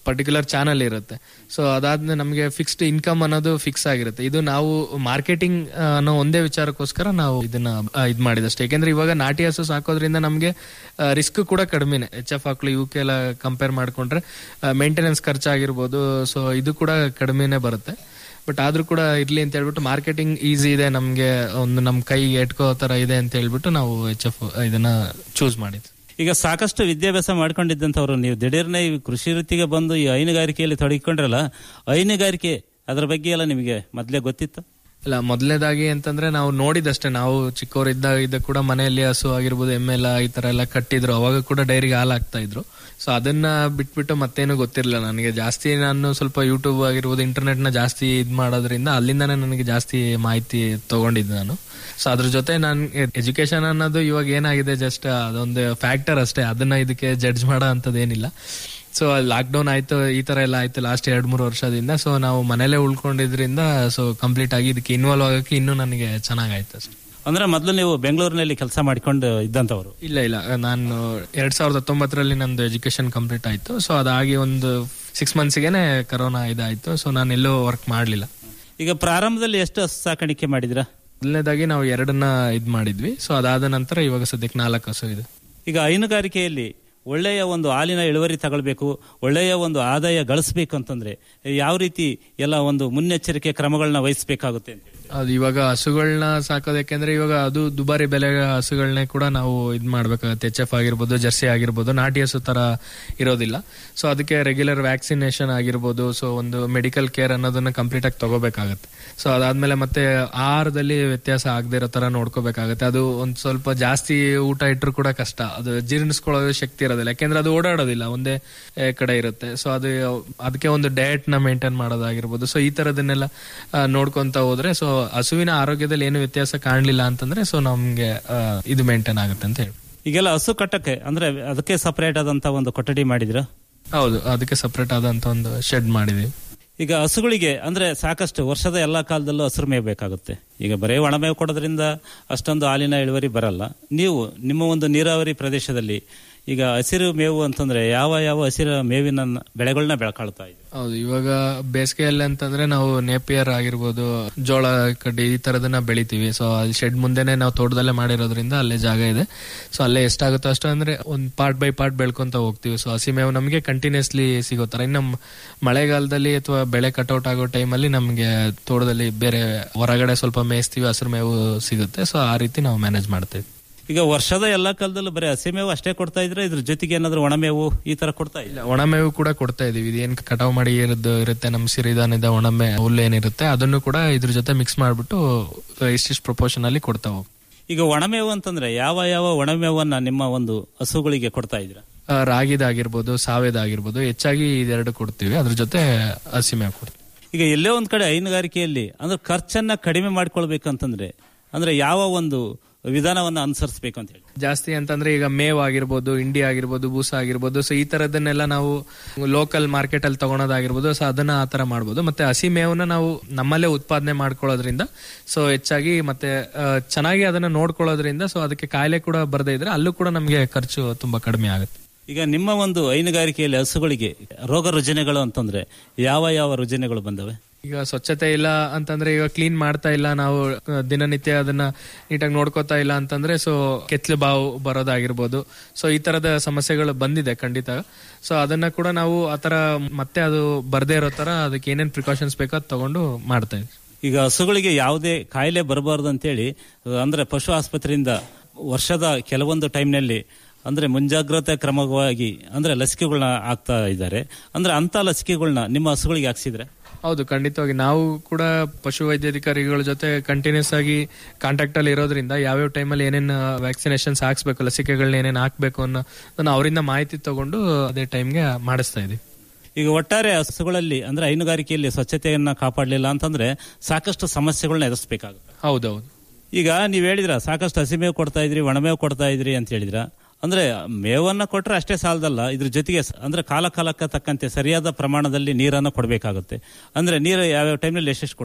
ಪರ್ಟಿಕ್ಯುಲರ್ ಚಾನಲ್ ಇರುತ್ತೆ ಸೊ ಅದಾದ್ಮೇಲೆ ನಮಗೆ ಫಿಕ್ಸ್ಡ್ ಇನ್ಕಮ್ ಅನ್ನೋದು ಫಿಕ್ಸ್ ಆಗಿರುತ್ತೆ ಇದು ನಾವು ಮಾರ್ಕೆಟಿಂಗ್ ಅನ್ನೋ ಒಂದೇ ವಿಚಾರಕ್ಕೋಸ್ಕರ ನಾವು ಇದನ್ನ ಆ, ಇದ್ ಮಾಡಿದಷ್ಟೇ ಯಾಕೆಂದ್ರೆ ಇವಾಗ ನಾಟಿ ಹಸು ಸಾಕೋದ್ರಿಂದ ನಮಗೆ ರಿಸ್ಕ್ ಕೂಡ ಕಡಿಮೆನೆ ಎಚ್ ಎಫ್ ಆಕ್ಳು ಇವಕ್ಕೆಲ್ಲ ಕಂಪೇರ್ ಮಾಡ್ಕೊಂಡ್ರೆ ಮೇಂಟೆನೆನ್ಸ್ ಖರ್ಚಾಗಿರ್ಬೋದು ಸೊ ಇದು ಕೂಡ ಕಡಿಮೆನೆ ಬರುತ್ತೆ ಬಟ್ ಆದ್ರೂ ಕೂಡ ಇರ್ಲಿ ಅಂತ ಹೇಳ್ಬಿಟ್ಟು ಮಾರ್ಕೆಟಿಂಗ್ ಈಸಿ ಇದೆ ನಮ್ಗೆ ಒಂದು ನಮ್ ಕೈಗೆ ಎಟ್ಕೋ ತರ ಇದೆ ಅಂತ ಹೇಳ್ಬಿಟ್ಟು ನಾವು ಎಚ್ ಎಫ್ ಇದನ್ನ ಚೂಸ್ ಮಾಡಿದ್ವಿ ಈಗ ಸಾಕಷ್ಟು ವಿದ್ಯಾಭ್ಯಾಸ ಮಾಡ್ಕೊಂಡಿದ್ದಂಥವ್ರು ನೀವು ದಿಢೀರ್ನೆ ಈ ಕೃಷಿ ವೃತ್ತಿಗೆ ಬಂದು ಈ ಹೈನುಗಾರಿಕೆಯಲ್ಲಿ ತೊಡಗಿಕೊಂಡ್ರಲ್ಲ ಹೈನುಗಾರಿಕೆ ಅದರ ಬಗ್ಗೆ ಎಲ್ಲ ನಿಮಗೆ ಮೊದಲೇ ಗೊತ್ತಿತ್ತು ಇಲ್ಲ ಮೊದಲನೇದಾಗಿ ಅಂತಂದ್ರೆ ನಾವು ನೋಡಿದಷ್ಟೇ ನಾವು ಚಿಕ್ಕವರಿದ್ದಾಗ ಇದ್ದ ಕೂಡ ಮನೆಯಲ್ಲಿ ಹಸು ಆಗಿರ್ಬೋದು ಎಮ್ಮೆ ಎಲ್ಲ ಈ ತರ ಎಲ್ಲ ಕಟ್ಟಿದ್ರು ಅವಾಗ ಕೂಡ ಡೈರಿಗೆ ಹಾಲು ಹಾಕ್ತಾ ಇದ್ರು ಸೊ ಅದನ್ನ ಬಿಟ್ಬಿಟ್ಟು ಮತ್ತೇನು ಗೊತ್ತಿರಲಿಲ್ಲ ನನಗೆ ಜಾಸ್ತಿ ನಾನು ಸ್ವಲ್ಪ ಯೂಟ್ಯೂಬ್ ಆಗಿರ್ಬೋದು ಇಂಟರ್ನೆಟ್ ನ ಜಾಸ್ತಿ ಇದ್ ಮಾಡೋದ್ರಿಂದ ಅಲ್ಲಿಂದಾನೇ ನನಗೆ ಜಾಸ್ತಿ ಮಾಹಿತಿ ತಗೊಂಡಿದ್ದು ನಾನು ಸೊ ಅದ್ರ ಜೊತೆ ನಾನು ಎಜುಕೇಶನ್ ಅನ್ನೋದು ಇವಾಗ ಏನಾಗಿದೆ ಜಸ್ಟ್ ಅದೊಂದು ಫ್ಯಾಕ್ಟರ್ ಅಷ್ಟೇ ಅದನ್ನ ಇದಕ್ಕೆ ಜಡ್ಜ್ ಮಾಡೋ ಅಂತದ್ದು ಏನಿಲ್ಲ ಸೊ ಲಾಕ್ಡೌನ್ ಆಯ್ತು ಈ ತರ ಎಲ್ಲ ಆಯ್ತು ಲಾಸ್ಟ್ ಎರಡ್ ಮೂರು ವರ್ಷದಿಂದ ಸೊ ನಾವು ಮನೇಲೆ ಉಳ್ಕೊಂಡಿದ್ರಿಂದ ಸೊ ಕಂಪ್ಲೀಟ್ ಆಗಿ ಇದಕ್ಕೆ ಇನ್ವಾಲ್ವ್ ಆಗಕ್ಕೆ ಇನ್ನೂ ನನಗೆ ಚೆನ್ನಾಗಾಯ್ತು ಅಷ್ಟೇ ಅಂದ್ರೆ ಮೊದಲು ನೀವು ಬೆಂಗಳೂರಿನಲ್ಲಿ ಕೆಲಸ ಮಾಡಿಕೊಂಡು ಇದ್ದಂಥವ್ರು ಇಲ್ಲ ಇಲ್ಲ ನಾನು ಎರಡ್ ಸಾವಿರದ ಹತ್ತೊಂಬತ್ತರಲ್ಲಿ ನಂದು ಎಜುಕೇಶನ್ ಕಂಪ್ಲೀಟ್ ಆಯ್ತು ಸೊ ಅದಾಗಿ ಒಂದು ಸಿಕ್ಸ್ ಮಂತ್ಸ್ಗೆನೆ ಕರೋನಾ ಇದಾಯ್ತು ಸೊ ನಾನು ಎಲ್ಲೂ ವರ್ಕ್ ಮಾಡಲಿಲ್ಲ ಈಗ ಪ್ರಾರಂಭದಲ್ಲಿ ಎಷ್ಟು ಹಸು ಸಾಕಾಣಿಕೆ ಮಾಡಿದಿರಾ ಮೊದಲನೇದಾಗಿ ನಾವು ಎರಡನ್ನ ಇದ್ ಮಾಡಿದ್ವಿ ಸೊ ಅದಾದ ನಂತರ ಇವಾಗ ಸದ್ಯಕ್ಕೆ ನಾಲ್ಕು ಹಸು ಇದೆ ಈಗ ಹೈನುಗಾರಿಕೆಯಲ್ಲಿ ಒಳ್ಳೆಯ ಒಂದು ಹಾಲಿನ ಇಳುವರಿ ತಗೊಳ್ಬೇಕು ಒಳ್ಳೆಯ ಒಂದು ಆದಾಯ ಗಳಿಸಬೇಕು ಅಂತಂದ್ರೆ ಯಾವ ರೀತಿ ಎಲ್ಲ ಒಂದು ಮುನ್ನೆಚ್ಚರಿಕೆ ಕ್ರಮಗಳನ್ನ ವಹಿಸಬೇಕಾಗುತ್ತೆ ಅಂತ ಹೇಳಿ. ಅದು ಇವಾಗ ಹಸುಗಳನ್ನ ಸಾಕೋದು ಯಾಕೆಂದ್ರೆ ಇವಾಗ ಅದು ದುಬಾರಿ ಬೆಲೆ ಹಸುಗಳನ್ನೇ ಕೂಡ ನಾವು ಇದ್ ಮಾಡ್ಬೇಕಾಗತ್ತೆ ಎಚ್ ಎಫ್ ಆಗಿರ್ಬೋದು ಜರ್ಸಿ ಆಗಿರ್ಬೋದು ನಾಟಿ ಹಸು ತರ ಇರೋದಿಲ್ಲ ಸೊ ಅದಕ್ಕೆ ರೆಗ್ಯುಲರ್ ವ್ಯಾಕ್ಸಿನೇಷನ್ ಆಗಿರ್ಬೋದು ಸೊ ಒಂದು ಮೆಡಿಕಲ್ ಕೇರ್ ಅನ್ನೋದನ್ನ ಕಂಪ್ಲೀಟ್ ಆಗಿ ತಗೋಬೇಕಾಗತ್ತೆ ಸೊ ಅದಾದ್ಮೇಲೆ ಮತ್ತೆ ಆಹಾರದಲ್ಲಿ ವ್ಯತ್ಯಾಸ ಆಗದೆ ಇರೋ ತರ ನೋಡ್ಕೋಬೇಕಾಗತ್ತೆ ಅದು ಒಂದ್ ಸ್ವಲ್ಪ ಜಾಸ್ತಿ ಊಟ ಇಟ್ಟರು ಕೂಡ ಕಷ್ಟ ಅದು ಜೀರ್ಣಿಸ್ಕೊಳ್ಳೋ ಶಕ್ತಿ ಇರೋದಿಲ್ಲ ಯಾಕೆಂದ್ರೆ ಅದು ಓಡಾಡೋದಿಲ್ಲ ಒಂದೇ ಆ, ಕಡೆ ಇರುತ್ತೆ ಸೊ ಅದು ಅದಕ್ಕೆ ಒಂದು ಡಯಟ್ ನ ಮೇಂಟೈನ್ ಮಾಡೋದಾಗಿರ್ಬೋದು ಸೊ ಈ ತರದನ್ನೆಲ್ಲ ಆ, ನೋಡ್ಕೊಂತ ಹೋದ್ರೆ ಸೊ ಹಸುವಿನ ಆರೋಗ್ಯದಲ್ಲಿ ಏನು ವ್ಯತ್ಯಾಸ ಕಾಣಲಿಲ್ಲ ಅಂತಂದ್ರೆ ಸೊ ನಮ್ಗೆ ಆ, ಇದು ಮೇಂಟೈನ್ ಆಗುತ್ತೆ ಅಂತ ಹೇಳಿ ಈಗೆಲ್ಲ ಹಸು ಕಟ್ಟಕ್ಕೆ ಅಂದ್ರೆ ಅದಕ್ಕೆ ಸಪರೇಟ್ ಆದಂತ ಒಂದು ಕೊಠಡಿ ಮಾಡಿದ್ರ ಹೌದು ಅದಕ್ಕೆ ಸಪರೇಟ್ ಆದಂತ ಒಂದು ಶೆಡ್ ಮಾಡಿದೀವಿ ಈಗ ಹಸುಗಳಿಗೆ ಅಂದ್ರೆ ಸಾಕಷ್ಟು ವರ್ಷದ ಎಲ್ಲಾ ಕಾಲದಲ್ಲೂ ಹಸಿರು ಮೇವು ಬೇಕಾಗುತ್ತೆ ಈಗ ಬರೀ ಒಣಮೇವು ಕೊಡೋದ್ರಿಂದ ಅಷ್ಟೊಂದು ಹಾಲಿನ ಇಳುವರಿ ಬರಲ್ಲ ನೀವು ನಿಮ್ಮ ಒಂದು ನೀರಾವರಿ ಪ್ರದೇಶದಲ್ಲಿ ಈಗ ಹಸಿರು ಮೇವು ಅಂತಂದ್ರೆ ಯಾವ ಯಾವ ಹಸಿರು ಮೇವಿನ ಬೆಳೆಗಳನ್ನ ಬೆಳ್ಕೊಳ್ತಾ ಇದೆ ಹೌದು ಇವಾಗ ಬೇಸಿಗೆಯಲ್ಲಿ ಅಂತಂದ್ರೆ ನಾವು ನೇಪಿಯರ್ ಆಗಿರ್ಬೋದು ಜೋಳ ಕಡ್ಡಿ ಈ ತರದನ್ನ ಬೆಳಿತೀವಿ ಸೊ ಅಲ್ಲಿ ಶೆಡ್ ಮುಂದೆನೆ ನಾವು ತೋಟದಲ್ಲೇ ಮಾಡಿರೋದ್ರಿಂದ ಅಲ್ಲೇ ಜಾಗ ಇದೆ ಸೊ ಅಲ್ಲೇ ಎಷ್ಟಾಗುತ್ತೋ ಅಷ್ಟು ಅಂದ್ರೆ ಒಂದ್ ಪಾರ್ಟ್ ಬೈ ಪಾರ್ಟ್ ಬೆಳ್ಕೊಂತ ಹೋಗ್ತೀವಿ ಸೊ ಹಸಿ ಮೇವು ನಮಗೆ ಕಂಟಿನ್ಯೂಸ್ಲಿ ಸಿಗೋ ತರ ಇನ್ನು ಮಳೆಗಾಲದಲ್ಲಿ ಅಥವಾ ಬೆಳೆ ಕಟೌಟ್ ಆಗೋ ಟೈಮಲ್ಲಿ ನಮಗೆ ತೋಟದಲ್ಲಿ ಬೇರೆ ಹೊರಗಡೆ ಸ್ವಲ್ಪ ಮೇಯಿಸ್ತೀವಿ ಹಸಿರು ಮೇವು ಸಿಗುತ್ತೆ ಸೊ ಆ ರೀತಿ ನಾವು ಮ್ಯಾನೇಜ್ ಮಾಡ್ತೀವಿ ಈಗ ವರ್ಷದ ಎಲ್ಲಾ ಕಾಲದಲ್ಲೂ ಬರೀ ಹಸಿ ಮೇವು ಅಷ್ಟೇ ಕೊಡ್ತಾ ಇದ್ರೆ ಇದ್ರ ಜೊತೆಗೆ ಏನಾದ್ರು ಒಣಮೇವು ಈ ತರ ಕೊಡ್ತಾ ಇಲ್ಲ ಒಣಮೇವು ಕೂಡ ಕೊಡ್ತಾ ಇದೀವಿ ಇದೇನ್ ಕಟಾವ್ ಮಾಡಿ ಇರೋದು ಇರುತ್ತೆ ನಮ್ಮ ಸಿರಿಧಾನ್ಯದ ಒಣಮೆ ಹುಲ್ಲು ಏನಿರುತ್ತೆ ಅದನ್ನು ಕೂಡ ಇದ್ರ ಜೊತೆ ಮಿಕ್ಸ್ ಮಾಡ್ಬಿಟ್ಟು ಇಷ್ಟಿಷ್ಟು ಪ್ರಪೋರ್ಷನ್ ಅಲ್ಲಿ ಕೊಡ್ತಾ ಹೋಗ್ತೀವಿ ಈಗ ಒಣಮೇವು ಅಂತಂದ್ರೆ ಯಾವ ಯಾವ ಒಣಮೇವನ್ನ ನಿಮ್ಮ ಒಂದು ಹಸುಗಳಿಗೆ ಕೊಡ್ತಾ ಇದ್ರ ಆ, ರಾಗಿದಾಗಿರ್ಬೋದು ಸಾವೆದಾಗಿರ್ಬೋದು ಹೆಚ್ಚಾಗಿ ಇದೆರಡು ಕೊಡ್ತೀವಿ ಅದ್ರ ಜೊತೆ ಹಸಿ ಮೇವು ಕೊಡ್ತೀವಿ ಈಗ ಎಲ್ಲೋ ಒಂದ್ ಕಡೆ ಹೈನುಗಾರಿಕೆಯಲ್ಲಿ ಅಂದ್ರೆ ಖರ್ಚನ್ನ ಕಡಿಮೆ ಮಾಡ್ಕೊಳ್ಬೇಕಂತಂದ್ರೆ ಅಂದ್ರೆ ಯಾವ ಒಂದು ವಿಧಾನವನ್ನ ಅನುಸರಿಸಬೇಕು ಅಂತ ಹೇಳಿ ಜಾಸ್ತಿ ಅಂತಂದ್ರೆ ಈಗ ಮೇವ್ ಆಗಿರ್ಬೋದು ಇಂಡಿ ಆಗಿರ್ಬೋದು ಬೂಸ ಆಗಿರ್ಬೋದು ಸೊ ಈ ತರದನ್ನೆಲ್ಲ ನಾವು ಲೋಕಲ್ ಮಾರ್ಕೆಟ್ ಅಲ್ಲಿ ತಗೊಳೋದಾಗಿರ್ಬೋದು ಸೊ ಅದನ್ನ ಆ ತರ ಮಾಡ್ಬೋದು ಮತ್ತೆ ಹಸಿ ಮೇವನ್ನ ನಾವು ನಮ್ಮಲ್ಲೇ ಉತ್ಪಾದನೆ ಮಾಡ್ಕೊಳ್ಳೋದ್ರಿಂದ ಸೊ ಹೆಚ್ಚಾಗಿ ಮತ್ತೆ ಆ, ಚೆನ್ನಾಗಿ ಅದನ್ನ ನೋಡ್ಕೊಳ್ಳೋದ್ರಿಂದ ಸೊ ಅದಕ್ಕೆ ಕಾಯಿಲೆ ಕೂಡ ಬರದೇ ಇದ್ರೆ ಅಲ್ಲೂ ಕೂಡ ನಮಗೆ ಖರ್ಚು ತುಂಬಾ ಕಡಿಮೆ ಆಗುತ್ತೆ ಈಗ ನಿಮ್ಮ ಒಂದು ಹೈನುಗಾರಿಕೆಯಲ್ಲಿ ಹಸುಗಳಿಗೆ ರೋಗ ರುಜಿನಗಳು ಅಂತಂದ್ರೆ ಯಾವ ಯಾವ ರುಜಿನಗಳು ಬಂದವೆ ಈಗ ಸ್ವಚ್ಛತೆ ಇಲ್ಲ ಅಂತಂದ್ರೆ ಈಗ ಕ್ಲೀನ್ ಮಾಡ್ತಾ ಇಲ್ಲ ನಾವು ಆ, ದಿನನಿತ್ಯ ಅದನ್ನ ನೀಟಾಗಿ ನೋಡ್ಕೋತಾ ಇಲ್ಲ ಅಂತಂದ್ರೆ ಸೊ ಕೆತ್ಲು ಬಾವು ಬರೋದಾಗಿರ್ಬೋದು ಸೊ ಈ ತರದ ಸಮಸ್ಯೆಗಳು ಬಂದಿದೆ ಖಂಡಿತ ಸೊ ಅದನ್ನ ಕೂಡ ನಾವು ಆತರ ಮತ್ತೆ ಅದು ಬರ್ದೇ ಇರೋ ತರ ಅದಕ್ಕೆ ಏನೇನ್ ಪ್ರಿಕಾಷನ್ಸ್ ಬೇಕೋ ಅದ್ ತಗೊಂಡು ಮಾಡ್ತಾ ಇದ್ವಿ ಈಗ ಹಸುಗಳಿಗೆ ಯಾವುದೇ ಕಾಯಿಲೆ ಬರಬಾರ್ದು ಅಂತೇಳಿ ಅಂದ್ರೆ ಪಶು ಆಸ್ಪತ್ರೆಯಿಂದ ವರ್ಷದ ಕೆಲವೊಂದು ಟೈಮ್ನಲ್ಲಿ ಅಂದ್ರೆ ಮುಂಜಾಗ್ರತೆ ಕ್ರಮವಾಗಿ ಅಂದ್ರೆ ಲಸಿಕೆಗಳನ್ನ ಹಾಕ್ತಾ ಇದ್ದಾರೆ ಅಂದ್ರೆ ಅಂತ ಲಸಿಕೆಗಳನ್ನ ನಿಮ್ಮ ಹಸುಗಳಿಗೆ ಹಾಕ್ಸಿದ್ರೆ ಹೌದು ಖಂಡಿತವಾಗಿ ನಾವು ಕೂಡ ಪಶು ವೈದ್ಯಾಧಿಕಾರಿಗಳ ಜೊತೆ ಕಂಟಿನ್ಯೂಸ್ ಆಗಿ ಕಾಂಟ್ಯಾಕ್ಟ್ ಅಲ್ಲಿ ಇರೋದ್ರಿಂದ ಯಾವ್ಯಾವ ಟೈಮಲ್ಲಿ ಏನೇನು ವ್ಯಾಕ್ಸಿನೇಷನ್ಸ್ ಹಾಕ್ಸ್ಬೇಕು ಲಸಿಕೆಗಳನ್ನ ಏನೇನು ಹಾಕ್ಬೇಕು ಅನ್ನೋ ಅವರಿಂದ ಮಾಹಿತಿ ತಗೊಂಡು ಅದೇ ಟೈಮ್ಗೆ ಮಾಡಿಸ್ತಾ ಇದೀವಿ ಈಗ ಒಟ್ಟಾರೆ ಹಸುಗಳಲ್ಲಿ ಅಂದ್ರೆ ಹೈನುಗಾರಿಕೆಯಲ್ಲಿ ಸ್ವಚ್ಛತೆಯನ್ನ ಕಾಪಾಡಲಿಲ್ಲ ಅಂತಂದ್ರೆ ಸಾಕಷ್ಟು ಸಮಸ್ಯೆಗಳನ್ನ ಎದುರಿಸಬೇಕಾಗುತ್ತೆ ಹೌದೌದು ಈಗ ನೀವ್ ಹೇಳಿದ್ರ ಸಾಕಷ್ಟು ಹಸಿಮೇವು ಕೊಡ್ತಾ ಇದ್ರಿ ಒಣಮೇವು ಕೊಡ್ತಾ ಇದ್ರಿ ಅಂತ ಹೇಳಿದ್ರ ಅಂದ್ರೆ ಮೇವನ್ನ ಕೊಟ್ರೆ ಅಷ್ಟೇ ಸಾಲದಲ್ಲ ಇದ್ರ ಜೊತೆಗೆ ಸ- ಅಂದ್ರೆ ಕಾಲ ಕಾಲಕ್ಕೆ ತಕ್ಕಂತೆ ಸರಿಯಾದ ಪ್ರಮಾಣದಲ್ಲಿ ನೀರನ್ನ ಕೊಡಬೇಕಾಗುತ್ತೆ ಅಂದ್ರೆ ನೀರು ಯಾವ್ಯಾವ ಟೈಮ್ನಲ್ಲಿ ಎಷ್ಟೆಷ್ಟು ಕೊಡ್ತಾ ಇದ್ರ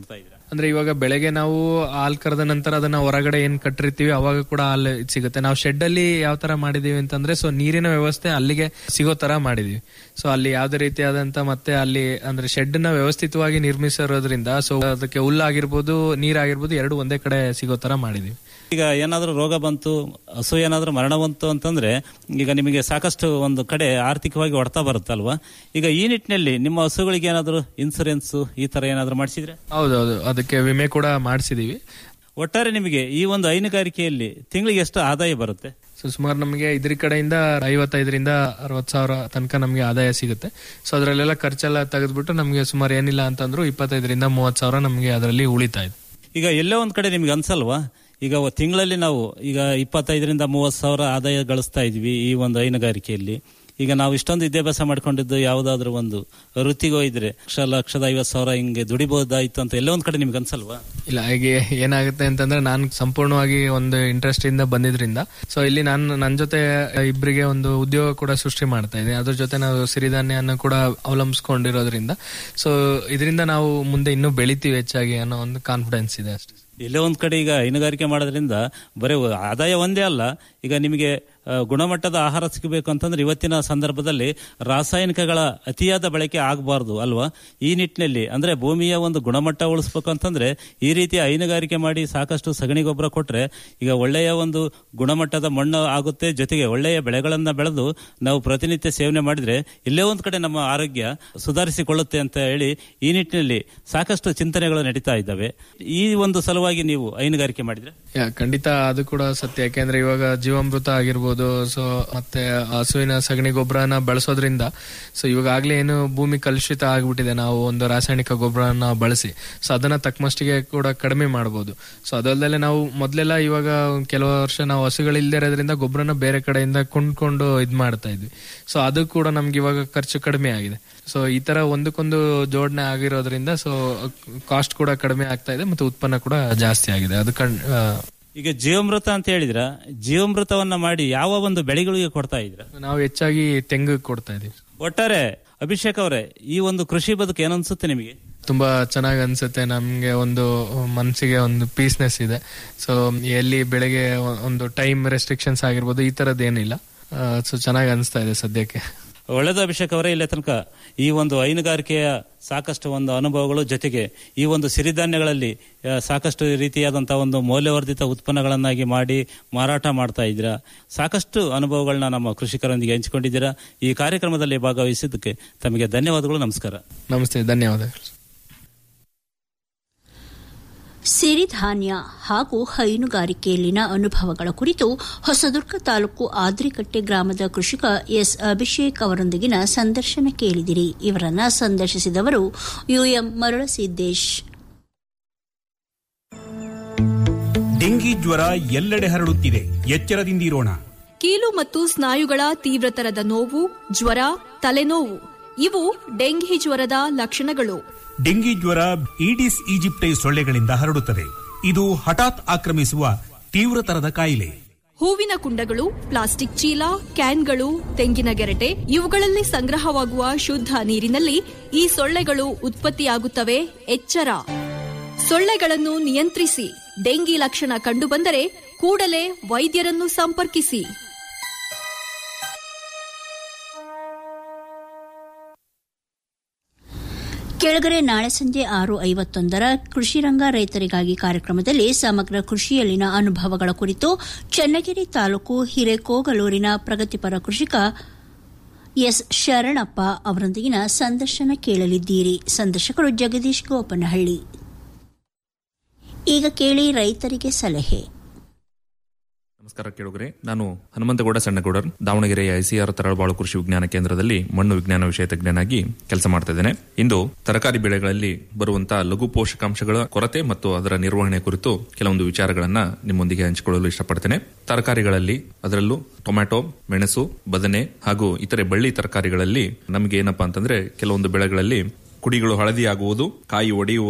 ಅಂದ್ರೆ ಇವಾಗ ಬೆಳಗ್ಗೆ ನಾವು ಹಾಲ್ ಕರೆದ ನಂತರ ಅದನ್ನ ಹೊರಗಡೆ ಏನ್ ಕಟ್ಟಿರ್ತೀವಿ ಅವಾಗ ಕೂಡ ಹಾಲು ಇದ್ ಸಿಗುತ್ತೆ ನಾವು ಶೆಡ್ ಅಲ್ಲಿ ಯಾವ ತರ ಮಾಡಿದೀವಿ ಅಂತಂದ್ರೆ ಸೊ ನೀರಿನ ವ್ಯವಸ್ಥೆ ಅಲ್ಲಿಗೆ ಸಿಗೋ ತರ ಮಾಡಿದೀವಿ ಸೊ ಅಲ್ಲಿ ಯಾವ್ದೇ ರೀತಿಯಾದಂತ ಮತ್ತೆ ಅಲ್ಲಿ ಅಂದ್ರೆ ಶೆಡ್ ನ ವ್ಯವಸ್ಥಿತವಾಗಿ ನಿರ್ಮಿಸಿರೋದ್ರಿಂದ ಸೊ ಅದಕ್ಕೆ ಹುಲ್ಲಾಗಿರ್ಬೋದು ನೀರಾಗಿರ್ಬೋದು ಎರಡು ಒಂದೇ ಕಡೆ ಸಿಗೋ ತರ ಮಾಡಿದೀವಿ ಈಗ ಏನಾದರೂ ರೋಗ ಬಂತು ಹಸು ಏನಾದರೂ ಮರಣ ಬಂತು ಅಂತಂದ್ರೆ ಈಗ ನಿಮಗೆ ಸಾಕಷ್ಟು ಒಂದು ಕಡೆ ಆರ್ಥಿಕವಾಗಿ ಹೊಡ್ತಾ ಬರುತ್ತಲ್ವಾ ಈಗ ಈ ನಿಟ್ಟಿನಲ್ಲಿ ನಿಮ್ಮ ಹಸುಗಳಿಗೆ ಏನಾದರೂ ಇನ್ಸೂರೆನ್ಸ್ ಈ ತರ ಏನಾದರೂ ಮಾಡಿಸಿದ್ರೆ ಹೌದೌದು ಅದಕ್ಕೆ ವಿಮೆ ಕೂಡ ಮಾಡಿಸಿದೀವಿ ಒಟ್ಟಾರೆ ನಿಮಗೆ ಈ ಒಂದು ಹೈನುಗಾರಿಕೆಯಲ್ಲಿ ತಿಂಗಳಿಗೆ ಎಷ್ಟು ಆದಾಯ ಬರುತ್ತೆ ಸೊ ಸುಮಾರು ನಮಗೆ ಇದ್ರ ಕಡೆಯಿಂದ ಐವತ್ತೈದರಿಂದ ಅರವತ್ ಸಾವಿರ ತನಕ ನಮಗೆ ಆದಾಯ ಸಿಗುತ್ತೆ ಸೊ ಅದರಲ್ಲೆಲ್ಲ ಖರ್ಚೆಲ್ಲ ತೆಗೆದ್ಬಿಟ್ಟು ನಮಗೆ ಸುಮಾರು ಏನಿಲ್ಲ ಅಂತಂದ್ರು ಇಪ್ಪತ್ತೈದರಿಂದ ಮೂವತ್ ಸಾವಿರ ನಮಗೆ ಅದರಲ್ಲಿ ಉಳಿತಾ ಇದೆ ಈಗ ಎಲ್ಲೋ ಒಂದ್ ಕಡೆ ನಿಮ್ಗೆ ಅನ್ಸಲ್ವಾ ಈಗ ಒ- ತಿಂಗಳಲ್ಲಿ ನಾವು ಈಗ ಇಪ್ಪತ್ತೈದರಿಂದ ಮೂವತ್ತು ಸಾವಿರ ಆದಾಯ ಗಳಿಸ್ತಾ ಇದ್ವಿ ಈ ಒಂದು ಹೈನುಗಾರಿಕೆಯಲ್ಲಿ ಈಗ ನಾವು ಇಷ್ಟೊಂದು ವಿದ್ಯಾಭ್ಯಾಸ ಮಾಡ್ಕೊಂಡಿದ್ದು ಯಾವುದಾದ್ರೂ ಒಂದು ವೃತ್ತಿಗೆ ಹೋಯ್ದ್ರೆ ಲಕ್ಷ ಲಕ್ಷದ ಐವತ್ತು ಸಾವಿರ ಹಿಂಗೆ ದುಡಿಬಹುದಾಯ್ತು ಅಂತ ಎಲ್ಲೋ ಒಂದ್ ಕಡೆ ನಿಮ್ಗೆ ಅನ್ಸಲ್ವಾ ಇಲ್ಲ ಹಾಗೆ ಏನಾಗುತ್ತೆ ಅಂತಂದ್ರೆ ನಾನು ಸಂಪೂರ್ಣವಾಗಿ ಒಂದು ಇಂಟ್ರೆಸ್ಟ್ ಇಂದ ಬಂದಿದ್ರಿಂದ ಸೊ ಇಲ್ಲಿ ನಾನು ನನ್ನ ಜೊತೆ ಇಬ್ಬರಿಗೆ ಒಂದು ಉದ್ಯೋಗ ಕೂಡ ಸೃಷ್ಟಿ ಮಾಡ್ತಾ ಇದ್ದೀನಿ ಅದ್ರ ಜೊತೆ ನಾವು ಸಿರಿಧಾನ್ಯನ ಕೂಡ ಅವಲಂಬಿಸ್ಕೊಂಡಿರೋದ್ರಿಂದ ಸೊ ಇದರಿಂದ ನಾವು ಮುಂದೆ ಇನ್ನೂ ಬೆಳಿತೀವಿ ಹೆಚ್ಚಾಗಿ ಅನ್ನೋ ಒಂದು ಕಾನ್ಫಿಡೆನ್ಸ್ ಇದೆ ಅಷ್ಟೇ ಎಲ್ಲೇ ಒಂದ್ ಕಡೆ ಈಗ ಹೈನುಗಾರಿಕೆ ಮಾಡೋದ್ರಿಂದ ಬರೀ ಆದಾಯ ಒಂದೇ ಅಲ್ಲ ಈಗ ನಿಮಗೆ ಆ, ಗುಣಮಟ್ಟದ ಆಹಾರ ಸಿಗಬೇಕು ಅಂತಂದ್ರೆ ಇವತ್ತಿನ ಸಂದರ್ಭದಲ್ಲಿ ರಾಸಾಯನಿಕಗಳ ಅತಿಯಾದ ಬಳಕೆ ಆಗಬಾರ್ದು ಅಲ್ವಾ ಈ ನಿಟ್ಟಿನಲ್ಲಿ ಅಂದ್ರೆ ಭೂಮಿಯ ಒಂದು ಗುಣಮಟ್ಟ ಉಳಿಸ್ಬೇಕು ಅಂತಂದ್ರೆ ಈ ರೀತಿ ಹೈನುಗಾರಿಕೆ ಮಾಡಿ ಸಾಕಷ್ಟು ಸಗಣಿ ಗೊಬ್ಬರ ಕೊಟ್ರೆ ಈಗ ಒಳ್ಳೆಯ ಒಂದು ಗುಣಮಟ್ಟದ ಮಣ್ಣು ಆಗುತ್ತೆ ಜೊತೆಗೆ ಒಳ್ಳೆಯ ಬೆಳೆಗಳನ್ನ ಬೆಳೆದು ನಾವು ಪ್ರತಿನಿತ್ಯ ಸೇವನೆ ಮಾಡಿದ್ರೆ ಇಲ್ಲೇ ಒಂದ್ ಕಡೆ ನಮ್ಮ ಆರೋಗ್ಯ ಸುಧಾರಿಸಿಕೊಳ್ಳುತ್ತೆ ಅಂತ ಹೇಳಿ ಈ ನಿಟ್ಟಿನಲ್ಲಿ ಸಾಕಷ್ಟು ಚಿಂತನೆಗಳು ನಡೀತಾ ಇದ್ದಾವೆ ಈ ಒಂದು ಸಲುವಾಗಿ ನೀವು ಹೈನುಗಾರಿಕೆ ಮಾಡಿದ್ರೆ ಯಾ, ಖಂಡಿತ ಅದು ಕೂಡ ಸತ್ಯ ಯಾಕೆಂದ್ರೆ ಇವಾಗ ಜೀವಾಮೃತ ಆಗಿರ್ಬೋದು ಸೊ ಮತ್ತೆ ಹಸುವಿನ ಸಗಣಿ ಗೊಬ್ಬರನ ಬಳಸೋದ್ರಿಂದ ಸೊ ಇವಾಗ ಆಗ್ಲೇ ಏನು ಭೂಮಿ ಕಲುಷಿತ ಆಗ್ಬಿಟ್ಟಿದೆ ನಾವು ಒಂದು ರಾಸಾಯನಿಕ ಗೊಬ್ಬರನ ಬಳಸಿ ಸೊ ಅದನ್ನ ತಕ್ಕಮಷ್ಟಿಗೆ ಕೂಡ ಕಡಿಮೆ ಮಾಡಬಹುದು ಸೊ ಅದಲ್ಲದೆ ನಾವು ಮೊದ್ಲೆಲ್ಲ ಇವಾಗ ಕೆಲವು ವರ್ಷ ನಾವು ಹಸುಗಳಿಲ್ದೇ ಇರೋದ್ರಿಂದ ಗೊಬ್ಬರನ ಬೇರೆ ಕಡೆಯಿಂದ ಕೊಂಡ್ಕೊಂಡು ಇದ್ ಮಾಡ್ತಾ ಇದ್ವಿ ಸೊ ಅದು ಕೂಡ ನಮ್ಗೆ ಇವಾಗ ಖರ್ಚು ಕಡಿಮೆ ಆಗಿದೆ ಸೊ ಈ ತರ ಒಂದಕ್ಕೊಂದು ಜೋಡಣೆ ಆಗಿರೋದ್ರಿಂದ ಸೊ ಕಾಸ್ಟ್ ಕೂಡ ಕಡಿಮೆ ಆಗ್ತಾ ಇದೆ ಮತ್ತೆ ಉತ್ಪನ್ನ ಕೂಡ ಜಾಸ್ತಿ ಆಗಿದೆ ಅದು ಕಣ್ ಆ, ಈಗ ಜೀವಾಮೃತ ಅಂತ ಹೇಳಿದ್ರ ಜೀವಾಮೃತವನ್ನ ಮಾಡಿ ಯಾವ ಒಂದು ಬೆಳೆಗಳಿಗೆ ಕೊಡ್ತಾ ಇದ್ರ ನಾವು ಹೆಚ್ಚಾಗಿ ತೆಂಗು ಕೊಡ್ತಾ ಇದೀವಿ ಒಟ್ಟಾರೆ ಅಭಿಷೇಕ್ ಅವರೇ ಈ ಒಂದು ಕೃಷಿ ಬದುಕು ಏನನ್ಸುತ್ತೆ ನಿಮಗೆ ತುಂಬಾ ಚೆನ್ನಾಗಿ ಅನ್ಸುತ್ತೆ ನಮ್ಗೆ ಒಂದು ಮನಸ್ಸಿಗೆ ಒಂದು ಪೀಸ್ನೆಸ್ ಇದೆ ಸೊ ಎಲ್ಲಿ ಬೆಳಗ್ಗೆ ಒಂದು ಟೈಮ್ ರೆಸ್ಟ್ರಿಕ್ಷನ್ಸ್ ಆಗಿರ್ಬೋದು ಈ ತರದ್ ಏನಿಲ್ಲ ಸೊ ಚೆನ್ನಾಗಿ ಅನಿಸ್ತಾ ಇದೆ ಸದ್ಯಕ್ಕೆ ಒಳ್ಳೆದು ಅಭಿಷೇಕ್ ಅವರೇ ಇಲ್ಲಿ ತನಕ ಈ ಒಂದು ಹೈನುಗಾರಿಕೆಯ ಸಾಕಷ್ಟು ಒಂದು ಅನುಭವಗಳು ಜೊತೆಗೆ ಈ ಒಂದು ಸಿರಿಧಾನ್ಯಗಳಲ್ಲಿ ಆ, ಸಾಕಷ್ಟು ರೀತಿಯಾದಂತಹ ಒಂದು ಮೌಲ್ಯವರ್ಧಿತ ಉತ್ಪನ್ನಗಳನ್ನಾಗಿ ಮಾಡಿ ಮಾರಾಟ ಮಾಡ್ತಾ ಇದ್ದೀರಾ ಸಾಕಷ್ಟು ಅನುಭವಗಳನ್ನ ನಮ್ಮ ಕೃಷಿಕರೊಂದಿಗೆ ಹಂಚಿಕೊಂಡಿದ್ದೀರಾ ಈ ಕಾರ್ಯಕ್ರಮದಲ್ಲಿ ಭಾಗವಹಿಸಿದ್ದಕ್ಕೆ ತಮಗೆ ಧನ್ಯವಾದಗಳು ನಮಸ್ಕಾರ ನಮಸ್ತೆ ಧನ್ಯವಾದಗಳು ಸಿರಿಧಾನ್ಯ ಹಾಗೂ ಹೈನುಗಾರಿಕೆಯಲ್ಲಿನ ಅನುಭವಗಳ ಕುರಿತು ಹೊಸದುರ್ಗ ತಾಲೂಕು ಆದ್ರಿಕಟ್ಟೆ ಗ್ರಾಮದ ಕೃಷಿಕ ಎಸ್ ಅಭಿಷೇಕ್ ಅವರೊಂದಿಗಿನ ಸಂದರ್ಶನ ಕೇಳಿದಿರಿ ಇವರನ್ನ ಸಂದರ್ಶಿಸಿದವರು ಯುಎಂ ಮರಳಸಿದ್ದೇಶ್ ಡೆಂಗಿ ಜ್ವರ ಎಲ್ಲೆಡೆ ಹರಡುತ್ತಿದೆ ಎಚ್ಚರದಿಂದಿರೋಣ ಕೀಲು ಮತ್ತು ಸ್ನಾಯುಗಳ ತೀವ್ರತರದ ನೋವು ಜ್ವರ ತಲೆನೋವು ಇವು ಡೆಂಘಿ ಜ್ವರದ ಲಕ್ಷಣಗಳು ಡೆಂಗಿ ಜ್ವರ ಈಡಿಸ್ ಈಜಿಪ್ಟೈ ಸೊಳ್ಳೆಗಳಿಂದ ಹರಡುತ್ತದೆ ಇದು ಹಠಾತ್ ಆಕ್ರಮಿಸುವ ತೀವ್ರತರದ ಕಾಯಿಲೆ ಹೂವಿನ ಕುಂಡಗಳು ಪ್ಲಾಸ್ಟಿಕ್ ಚೀಲ ಕ್ಯಾನ್ಗಳು ತೆಂಗಿನ ಗೆರಟೆ ಇವುಗಳಲ್ಲಿ ಸಂಗ್ರಹವಾಗುವ ಶುದ್ಧ ನೀರಿನಲ್ಲಿ ಈ ಸೊಳ್ಳೆಗಳು ಉತ್ಪತ್ತಿಯಾಗುತ್ತವೆ ಎಚ್ಚರ ಸೊಳ್ಳೆಗಳನ್ನು ನಿಯಂತ್ರಿಸಿ ಡೆಂಗಿ ಲಕ್ಷಣ ಕಂಡುಬಂದರೆ ಕೂಡಲೇ ವೈದ್ಯರನ್ನು ಸಂಪರ್ಕಿಸಿ ಕೆಳಗರೆ ನಾಳೆ ಸಂಜೆ ಆರು ಐವತ್ತೊಂದರ ಕೃಷಿರಂಗ ರೈತರಿಗಾಗಿ ಕಾರ್ಯಕ್ರಮದಲ್ಲಿ ಸಮಗ್ರ ಕೃಷಿಯಲ್ಲಿನ ಅನುಭವಗಳ ಕುರಿತು ಚನ್ನಗಿರಿ ತಾಲೂಕು ಹಿರೇಕೋಗಲೂರಿನ ಪ್ರಗತಿಪರ ಕೃಷಿಕ ಎಸ್ ಶರಣಪ್ಪ ಅವರೊಂದಿಗಿನ ಸಂದರ್ಶನ ಕೇಳಲಿದ್ದೀರಿ ಸಂದರ್ಶಕರು ಜಗದೀಶ್ ಗೋಪನಹಳ್ಳಿ ಈಗ ಕೇಳಿ ರೈತರಿಗೆ ಸಲಹೆ ನಮಸ್ಕಾರ ಕೇಳುಗರೆ ನಾನು ಹನುಮಂತಗೌಡ ಸಣ್ಣಗೌಡರ್ ದಾವಣಗೆರೆಯ ಐಸಿಆರ್ ತರಳಬಾಳು ಕೃಷಿ ವಿಜ್ಞಾನ ಕೇಂದ್ರದಲ್ಲಿ ಮಣ್ಣು ವಿಜ್ಞಾನ ವಿಷಯ ತಜ್ಞನಾಗಿ ಕೆಲಸ ಮಾಡ್ತಾ ಇದ್ದೇನೆ ಇಂದು ತರಕಾರಿ ಬೆಳೆಗಳಲ್ಲಿ ಬರುವಂತಹ ಲಘು ಪೋಷಕಾಂಶಗಳ ಕೊರತೆ ಮತ್ತು ಅದರ ನಿರ್ವಹಣೆ ಕುರಿತು ಕೆಲವೊಂದು ವಿಚಾರಗಳನ್ನ ನಿಮ್ಮೊಂದಿಗೆ ಹಂಚಿಕೊಳ್ಳಲು ಇಷ್ಟಪಡ್ತೇನೆ ತರಕಾರಿಗಳಲ್ಲಿ ಅದರಲ್ಲೂ ಟೊಮ್ಯಾಟೊ ಮೆಣಸು ಬದನೆ ಹಾಗೂ ಇತರೆ ಬಳ್ಳಿ ತರಕಾರಿಗಳಲ್ಲಿ ನಮಗೆ ಏನಪ್ಪಾ ಅಂತಂದ್ರೆ ಕೆಲವೊಂದು ಬೆಳೆಗಳಲ್ಲಿ ಕುಡಿಗಳು ಹಳದಿ ಆಗುವುದು ಕಾಯಿ ಒಡೆಯುವುದು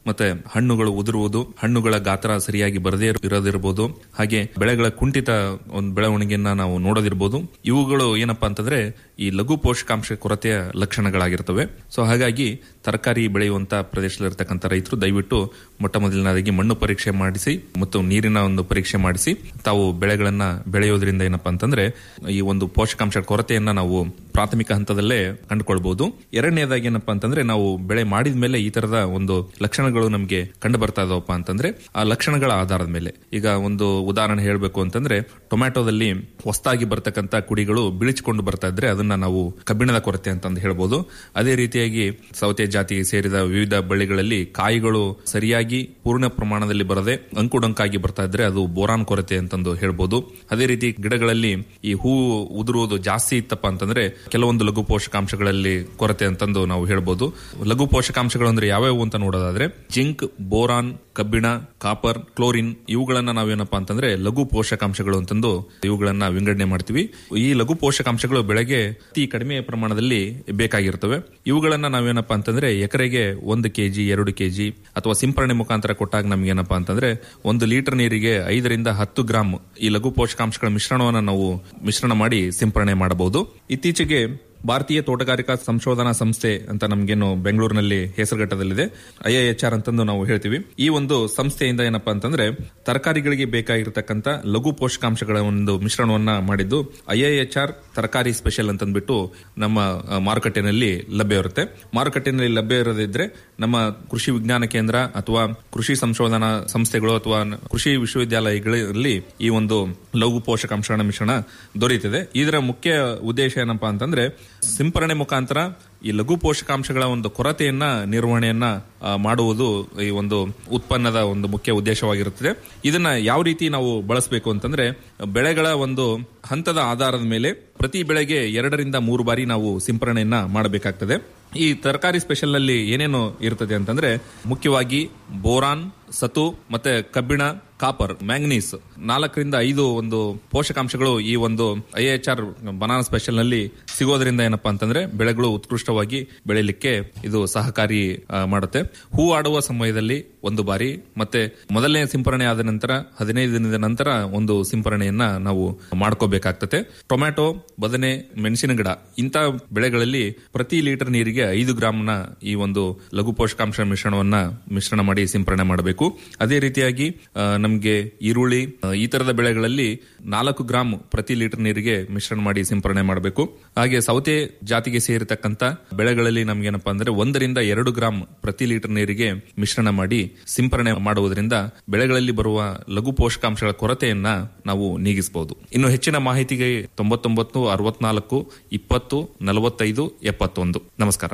ಮತ್ತೆ ಹಣ್ಣುಗಳು ಉದುರುವುದು ಹಣ್ಣುಗಳ ಗಾತ್ರ ಸರಿಯಾಗಿ ಬರದೇ ಇರೋದಿರ್ಬೋದು ಹಾಗೆ ಬೆಳೆಗಳ ಕುಂಠಿತ ಒಂದು ಬೆಳವಣಿಗೆಯನ್ನ ನಾವು ನೋಡೋದಿರ್ಬೋದು ಇವುಗಳು ಏನಪ್ಪಾ ಅಂತಂದ್ರೆ ಈ ಲಘು ಪೋಷಕಾಂಶ ಕೊರತೆಯ ಲಕ್ಷಣಗಳಾಗಿರ್ತವೆ ಸೊ ಹಾಗಾಗಿ ತರಕಾರಿ ಬೆಳೆಯುವಂತ ಪ್ರದೇಶದಲ್ಲಿರ್ತಕ್ಕಂಥ ರೈತರು ದಯವಿಟ್ಟು ಮೊಟ್ಟ ಮೊದಲನೇದಾಗಿ ಮಣ್ಣು ಪರೀಕ್ಷೆ ಮಾಡಿಸಿ ಮತ್ತು ನೀರಿನ ಒಂದು ಪರೀಕ್ಷೆ ಮಾಡಿಸಿ ತಾವು ಬೆಳೆಗಳನ್ನ ಬೆಳೆಯೋದ್ರಿಂದ ಏನಪ್ಪಾ ಅಂತಂದ್ರೆ ಈ ಒಂದು ಪೋಷಕಾಂಶ ಕೊರತೆಯನ್ನ ನಾವು ಪ್ರಾಥಮಿಕ ಹಂತದಲ್ಲೇ ಕಂಡುಕೊಳ್ಬಹುದು ಎರಡನೇದಾಗಿ ಏನಪ್ಪಾ ಅಂತಂದ್ರೆ ನಾವು ಬೆಳೆ ಮಾಡಿದ ಮೇಲೆ ಈ ತರದ ಒಂದು ಲಕ್ಷಣಗಳು ನಮಗೆ ಕಂಡು ಬರ್ತಾ ಇದಾವಪ್ಪ ಅಂತಂದ್ರೆ ಆ ಲಕ್ಷಣಗಳ ಆಧಾರದ ಮೇಲೆ ಈಗ ಒಂದು ಉದಾಹರಣೆ ಹೇಳಬೇಕು ಅಂತಂದ್ರೆ ಟೊಮ್ಯಾಟೋದಲ್ಲಿ ಹೊಸದಾಗಿ ಬರ್ತಕ್ಕಂಥ ಕುಡಿಗಳು ಬಿಳಿಚಿಕೊಂಡು ಬರ್ತಾ ಇದ್ರೆ ಅದನ್ನ ನಾವು ಕಬ್ಬಿಣದ ಕೊರತೆ ಅಂತಂದು ಹೇಳ್ಬೋದು ಅದೇ ರೀತಿಯಾಗಿ ಸೌತೆ ಜಾತಿಗೆ ಸೇರಿದ ವಿವಿಧ ಬಳ್ಳಿಗಳಲ್ಲಿ ಕಾಯಿಗಳು ಸರಿಯಾಗಿ ಪೂರ್ಣ ಪ್ರಮಾಣದಲ್ಲಿ ಬರದೆ ಅಂಕುಡೊಂಕಾಗಿ ಬರ್ತಾ ಇದ್ರೆ ಅದು ಬೋರಾನ್ ಕೊರತೆ ಅಂತಂದು ಹೇಳ್ಬೋದು ಅದೇ ರೀತಿ ಗಿಡಗಳಲ್ಲಿ ಈ ಹೂವು ಉದುರುವುದು ಜಾಸ್ತಿ ಇತ್ತಪ್ಪ ಅಂತಂದ್ರೆ ಕೆಲವೊಂದು ಲಘು ಪೋಷಕಾಂಶಗಳಲ್ಲಿ ಕೊರತೆ ಅಂತಂದು ನಾವು ಹೇಳ್ಬೋದು ಲಘು ಪೋಷಕಾಂಶಗಳು ಅಂದ್ರೆ ಯಾವ್ಯಾವು ಅಂತ ನೋಡೋದಾದ್ರೆ ಜಿಂಕ್ ಬೋರಾನ್ ಕಬ್ಬಿಣ ಕಾಪರ್ ಕ್ಲೋರಿನ್ ಇವುಗಳನ್ನ ನಾವೇನಪ್ಪಾ ಅಂತಂದ್ರೆ ಲಘು ಪೋಷಕಾಂಶಗಳು ಅಂತಂದು ಇವುಗಳನ್ನ ವಿಂಗಡಣೆ ಮಾಡ್ತೀವಿ ಈ ಲಘು ಪೋಷಕಾಂಶಗಳು ಬೆಳೆಗೆ ಅತಿ ಕಡಿಮೆ ಪ್ರಮಾಣದಲ್ಲಿ ಬೇಕಾಗಿರ್ತವೆ ಇವುಗಳನ್ನ ನಾವೇನಪ್ಪಾ ಅಂತಂದ್ರೆ ಎಕರೆಗೆ ಒಂದು ಕೆಜಿ ಎರಡು ಕೆಜಿ ಅಥವಾ ಸಿಂಪರಣೆ ಮುಖಾಂತರ ಕೊಟ್ಟಾಗ ನಮ್ಗೆ ಏನಪ್ಪಾ ಅಂತಂದ್ರೆ ಒಂದು ಲೀಟರ್ ನೀರಿಗೆ ಐದರಿಂದ ಹತ್ತು ಗ್ರಾಂ ಈ ಲಘು ಪೋಷಕಾಂಶಗಳ ಮಿಶ್ರಣವನ್ನು ನಾವು ಮಿಶ್ರಣ ಮಾಡಿ ಸಿಂಪರಣೆ ಮಾಡಬಹುದು ಇತ್ತೀಚೆಗೆ ಭಾರತೀಯ ತೋಟಗಾರಿಕಾ ಸಂಶೋಧನಾ ಸಂಸ್ಥೆ ಅಂತ ನಮ್ಗೇನು ಬೆಂಗಳೂರಿನಲ್ಲಿ ಹೆಸರುಘಟ್ಟದಲ್ಲಿದೆ ಐಐಎಚ್ಆರ್ ಅಂತಂದು ನಾವು ಹೇಳ್ತೀವಿ ಈ ಒಂದು ಸಂಸ್ಥೆಯಿಂದ ಏನಪ್ಪಾ ಅಂತಂದ್ರೆ ತರಕಾರಿಗಳಿಗೆ ಬೇಕಾಗಿರತಕ್ಕಂತ ಲಘು ಪೋಷಕಾಂಶಗಳ ಒಂದು ಮಿಶ್ರಣವನ್ನ ಮಾಡಿದ್ದು ಐಐಎಚ್ಆರ್ ತರಕಾರಿ ಸ್ಪೆಷಲ್ ಅಂತಂದ್ಬಿಟ್ಟು ನಮ್ಮ ಆ, ಮಾರುಕಟ್ಟೆನಲ್ಲಿ ಲಭ್ಯ ಇರುತ್ತೆ ಮಾರುಕಟ್ಟೆನಲ್ಲಿ ಲಭ್ಯ ಇರೋದಿದ್ರೆ ನಮ್ಮ ಕೃಷಿ ವಿಜ್ಞಾನ ಕೇಂದ್ರ ಅಥವಾ ಕೃಷಿ ಸಂಶೋಧನಾ ಸಂಸ್ಥೆಗಳು ಅಥವಾ ನ- ಕೃಷಿ ವಿಶ್ವವಿದ್ಯಾಲಯಗಳಲ್ಲಿ ಈ ಒಂದು ಲಘು ಪೋಷಕಾಂಶಗಳ ಮಿಶ್ರಣ ದೊರೆಯುತ್ತದೆ ಇದರ ಮುಖ್ಯ ಉದ್ದೇಶ ಏನಪ್ಪಾ ಅಂತಂದ್ರೆ ಸಿಂಪರಣೆ ಮುಖಾಂತರ ಈ ಲಘು ಪೋಷಕಾಂಶಗಳ ಒಂದು ಕೊರತೆಯನ್ನ ನಿರ್ವಹಣೆಯನ್ನ ಆ, ಮಾಡುವುದು ಈ ಒಂದು ಉತ್ಪನ್ನದ ಒಂದು ಮುಖ್ಯ ಉದ್ದೇಶವಾಗಿರುತ್ತದೆ ಇದನ್ನ ಯಾವ ರೀತಿ ನಾವು ಬಳಸಬೇಕು ಅಂತಂದ್ರೆ ಬೆಳೆಗಳ ಒಂದು ಹಂತದ ಆಧಾರದ ಮೇಲೆ ಪ್ರತಿ ಬೆಳೆಗೆ ಎರಡರಿಂದ ಮೂರು ಬಾರಿ ನಾವು ಸಿಂಪರಣೆಯನ್ನ ಮಾಡಬೇಕಾಗ್ತದೆ ಈ ತರಕಾರಿ ಸ್ಪೆಷಲ್ ನಲ್ಲಿ ಏನೇನು ಇರ್ತದೆ ಅಂತಂದ್ರೆ ಮುಖ್ಯವಾಗಿ ಬೋರಾನ್ ಸತು ಮತ್ತೆ ಕಬ್ಬಿಣ ಕಾಪರ್ ಮ್ಯಾಂಗನೀಸ್ ನಾಲ್ಕರಿಂದ ಐದು ಒಂದು ಪೋಷಕಾಂಶಗಳು ಈ ಒಂದು ಐಎಚ್ಆರ್ ಬನಾನಾ ಸ್ಪೆಷಲ್ ನಲ್ಲಿ ಸಿಗೋದ್ರಿಂದ ಏನಪ್ಪಾ ಅಂತಂದ್ರೆ ಬೆಳೆಗಳು ಉತ್ಕೃಷ್ಟವಾಗಿ ಬೆಳೆಯಲಿಕ್ಕೆ ಇದು ಸಹಕಾರಿ ಆ, ಮಾಡುತ್ತೆ ಹೂ ಆಡುವ ಸಮಯದಲ್ಲಿ ಒಂದು ಬಾರಿ ಮತ್ತೆ ಮೊದಲನೇ ಸಿಂಪರಣೆ ಆದ ನಂತರ ಹದಿನೈದು ದಿನದ ನಂತರ ಒಂದು ಸಿಂಪರಣೆಯನ್ನ ನಾವು ಮಾಡ್ಕೋಬೇಕಾಗ್ತದೆ ಟೊಮ್ಯಾಟೊ ಬದನೆ ಮೆಣಸಿನ ಗಿಡ ಇಂಥ ಬೆಳೆಗಳಲ್ಲಿ ಪ್ರತಿ ಲೀಟರ್ ನೀರಿಗೆ ಐದು ಗ್ರಾಮ್ನ ಈ ಒಂದು ಲಘು ಪೋಷಕಾಂಶ ಮಿಶ್ರಣವನ್ನ ಮಿಶ್ರಣ ಮಾಡಿ ಸಿಂಪರಣೆ ಮಾಡಬೇಕು ಅದೇ ರೀತಿಯಾಗಿ ಆ, ನಮ್ಗೆ ಈರುಳ್ಳಿ ಆ, ಈ ತರದ ಬೆಳೆಗಳಲ್ಲಿ ನಾಲ್ಕು ಗ್ರಾಮ್ ಪ್ರತಿ ಲೀಟರ್ ನೀರಿಗೆ ಮಿಶ್ರಣ ಮಾಡಿ ಸಿಂಪರಣೆ ಮಾಡಬೇಕು ಹಾಗೆ ಸೌತೆ ಜಾತಿಗೆ ಸೇರಿರ್ತಕ್ಕಂತ ಬೆಳೆಗಳಲ್ಲಿ ನಮ್ಗೇನಪ್ಪಾ ಅಂದ್ರೆ ಒಂದರಿಂದ ಎರಡು ಗ್ರಾಮ್ ಪ್ರತಿ ಲೀಟರ್ ನೀರಿಗೆ ಮಿಶ್ರಣ ಮಾಡಿ ಸಿಂಪರಣೆ ಮಾಡುವುದರಿಂದ ಬೆಳೆಗಳಲ್ಲಿ ಬರುವ ಲಘು ಪೋಷಕಾಂಶಗಳ ಕೊರತೆಯನ್ನ ನಾವು ನೀಗಿಸಬಹುದು ಇನ್ನು ಹೆಚ್ಚಿನ ಮಾಹಿತಿಗೆ ತೊಂಬತ್ತೊಂಬತ್ತು ಅರವತ್ನಾಲ್ಕು ಇಪ್ಪತ್ತು ನಲವತ್ತೈದು ಎಪ್ಪತ್ತೊಂದು ನಮಸ್ಕಾರ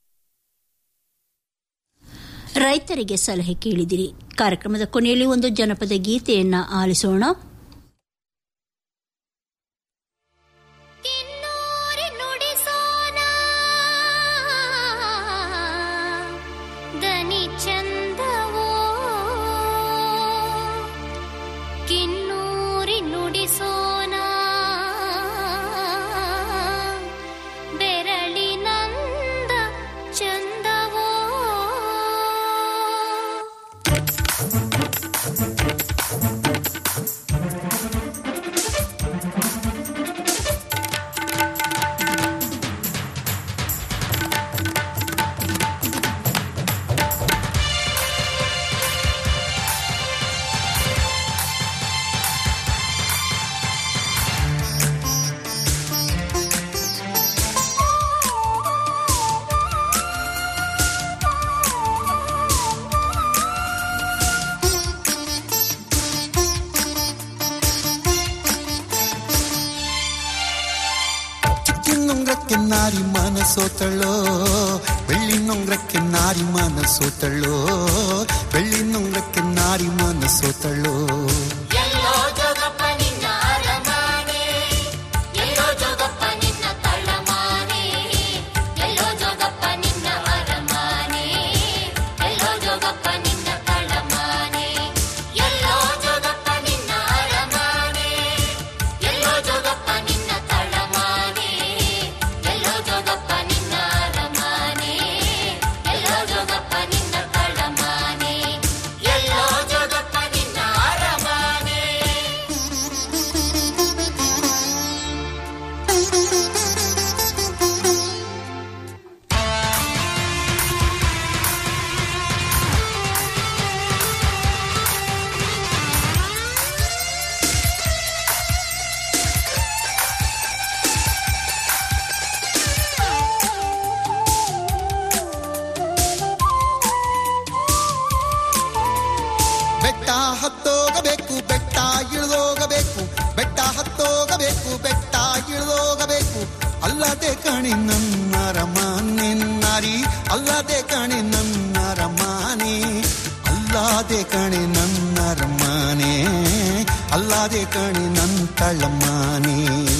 ರೈತರಿಗೆ ಸಲಹೆ ಕೇಳಿದಿರಿ ಕಾರ್ಯಕ್ರಮದ ಕೊನೆಯಲ್ಲಿ ಒಂದು ಜನಪದ ಗೀತೆಯನ್ನ ಆಲಿಸೋಣ ದನಿ ಚಂದವೋ ಕಿನ್ನೂರಿ ನುಡಿಸೋನ ಬೆರಳಿನಂದ ಚಂದವೋ ಚಿನ್ನೊಂಗ್ರಕ್ಕೆ ನಾರಿ ಮನಸೋತಳೋ ಬೆಳ್ಳಿ ನೊಂಗ್ರಕ್ಕೆ ನಾರಿ ಮನಸೋತಳೋ ಬೆಳ್ಳಿ ನೊಂಗ್ರಕ್ಕೆ ನಾರಿ ಮನಸೋತಳೋ ಎಲ್ಲೋ ಜೋಗಪ್ಪ ನಿನ್ನ ಅರಮಾನೆ ಎಲ್ಲೋ ಜೋಗಪ್ಪ ನಿನ್ನ ತಳ್ಳಮಾನೆ ಎಲ್ಲೋ ಜೋಗಪ್ಪ ನಿನ್ನ ಅರಮಾನೆ ಎಲ್ಲೋ ಜೋಗಪ್ಪ ನಿನ್ನ ತಳ್ಳಮಾನೆ ಎಲ್ಲೋ ಜೋಗಪ್ಪ ನಿನ್ನ ಅರಮಾನೆ ಎಲ್ಲೋ ಜೋಗಪ್ಪ ನಿನ್ನ ತಳ್ಳಮಾನೆ ಎಲ್ಲೋ ಜೋಗಪ್ಪ ನಿನ್ನ ಅರಮಾನೆ ಎಲ್ಲೋ ಜೋಗಪ್ಪ ನಿನ್ನ ತಳ್ಳಮಾನೆ ಕಣೆ ನನ್ನ ರಮಾನೆ ನಾರಿ ಅಲ್ಲದೆ ಕಣೆ ನನ್ನ ರಮಾನೆ ಅಲ್ಲಾದೆ ಕಣೆ ನನ್ನ ರಮಾನೆ ಅಲ್ಲಾದೆ ಕಣೆ ನನ್ನ ತಳಮಾನೆ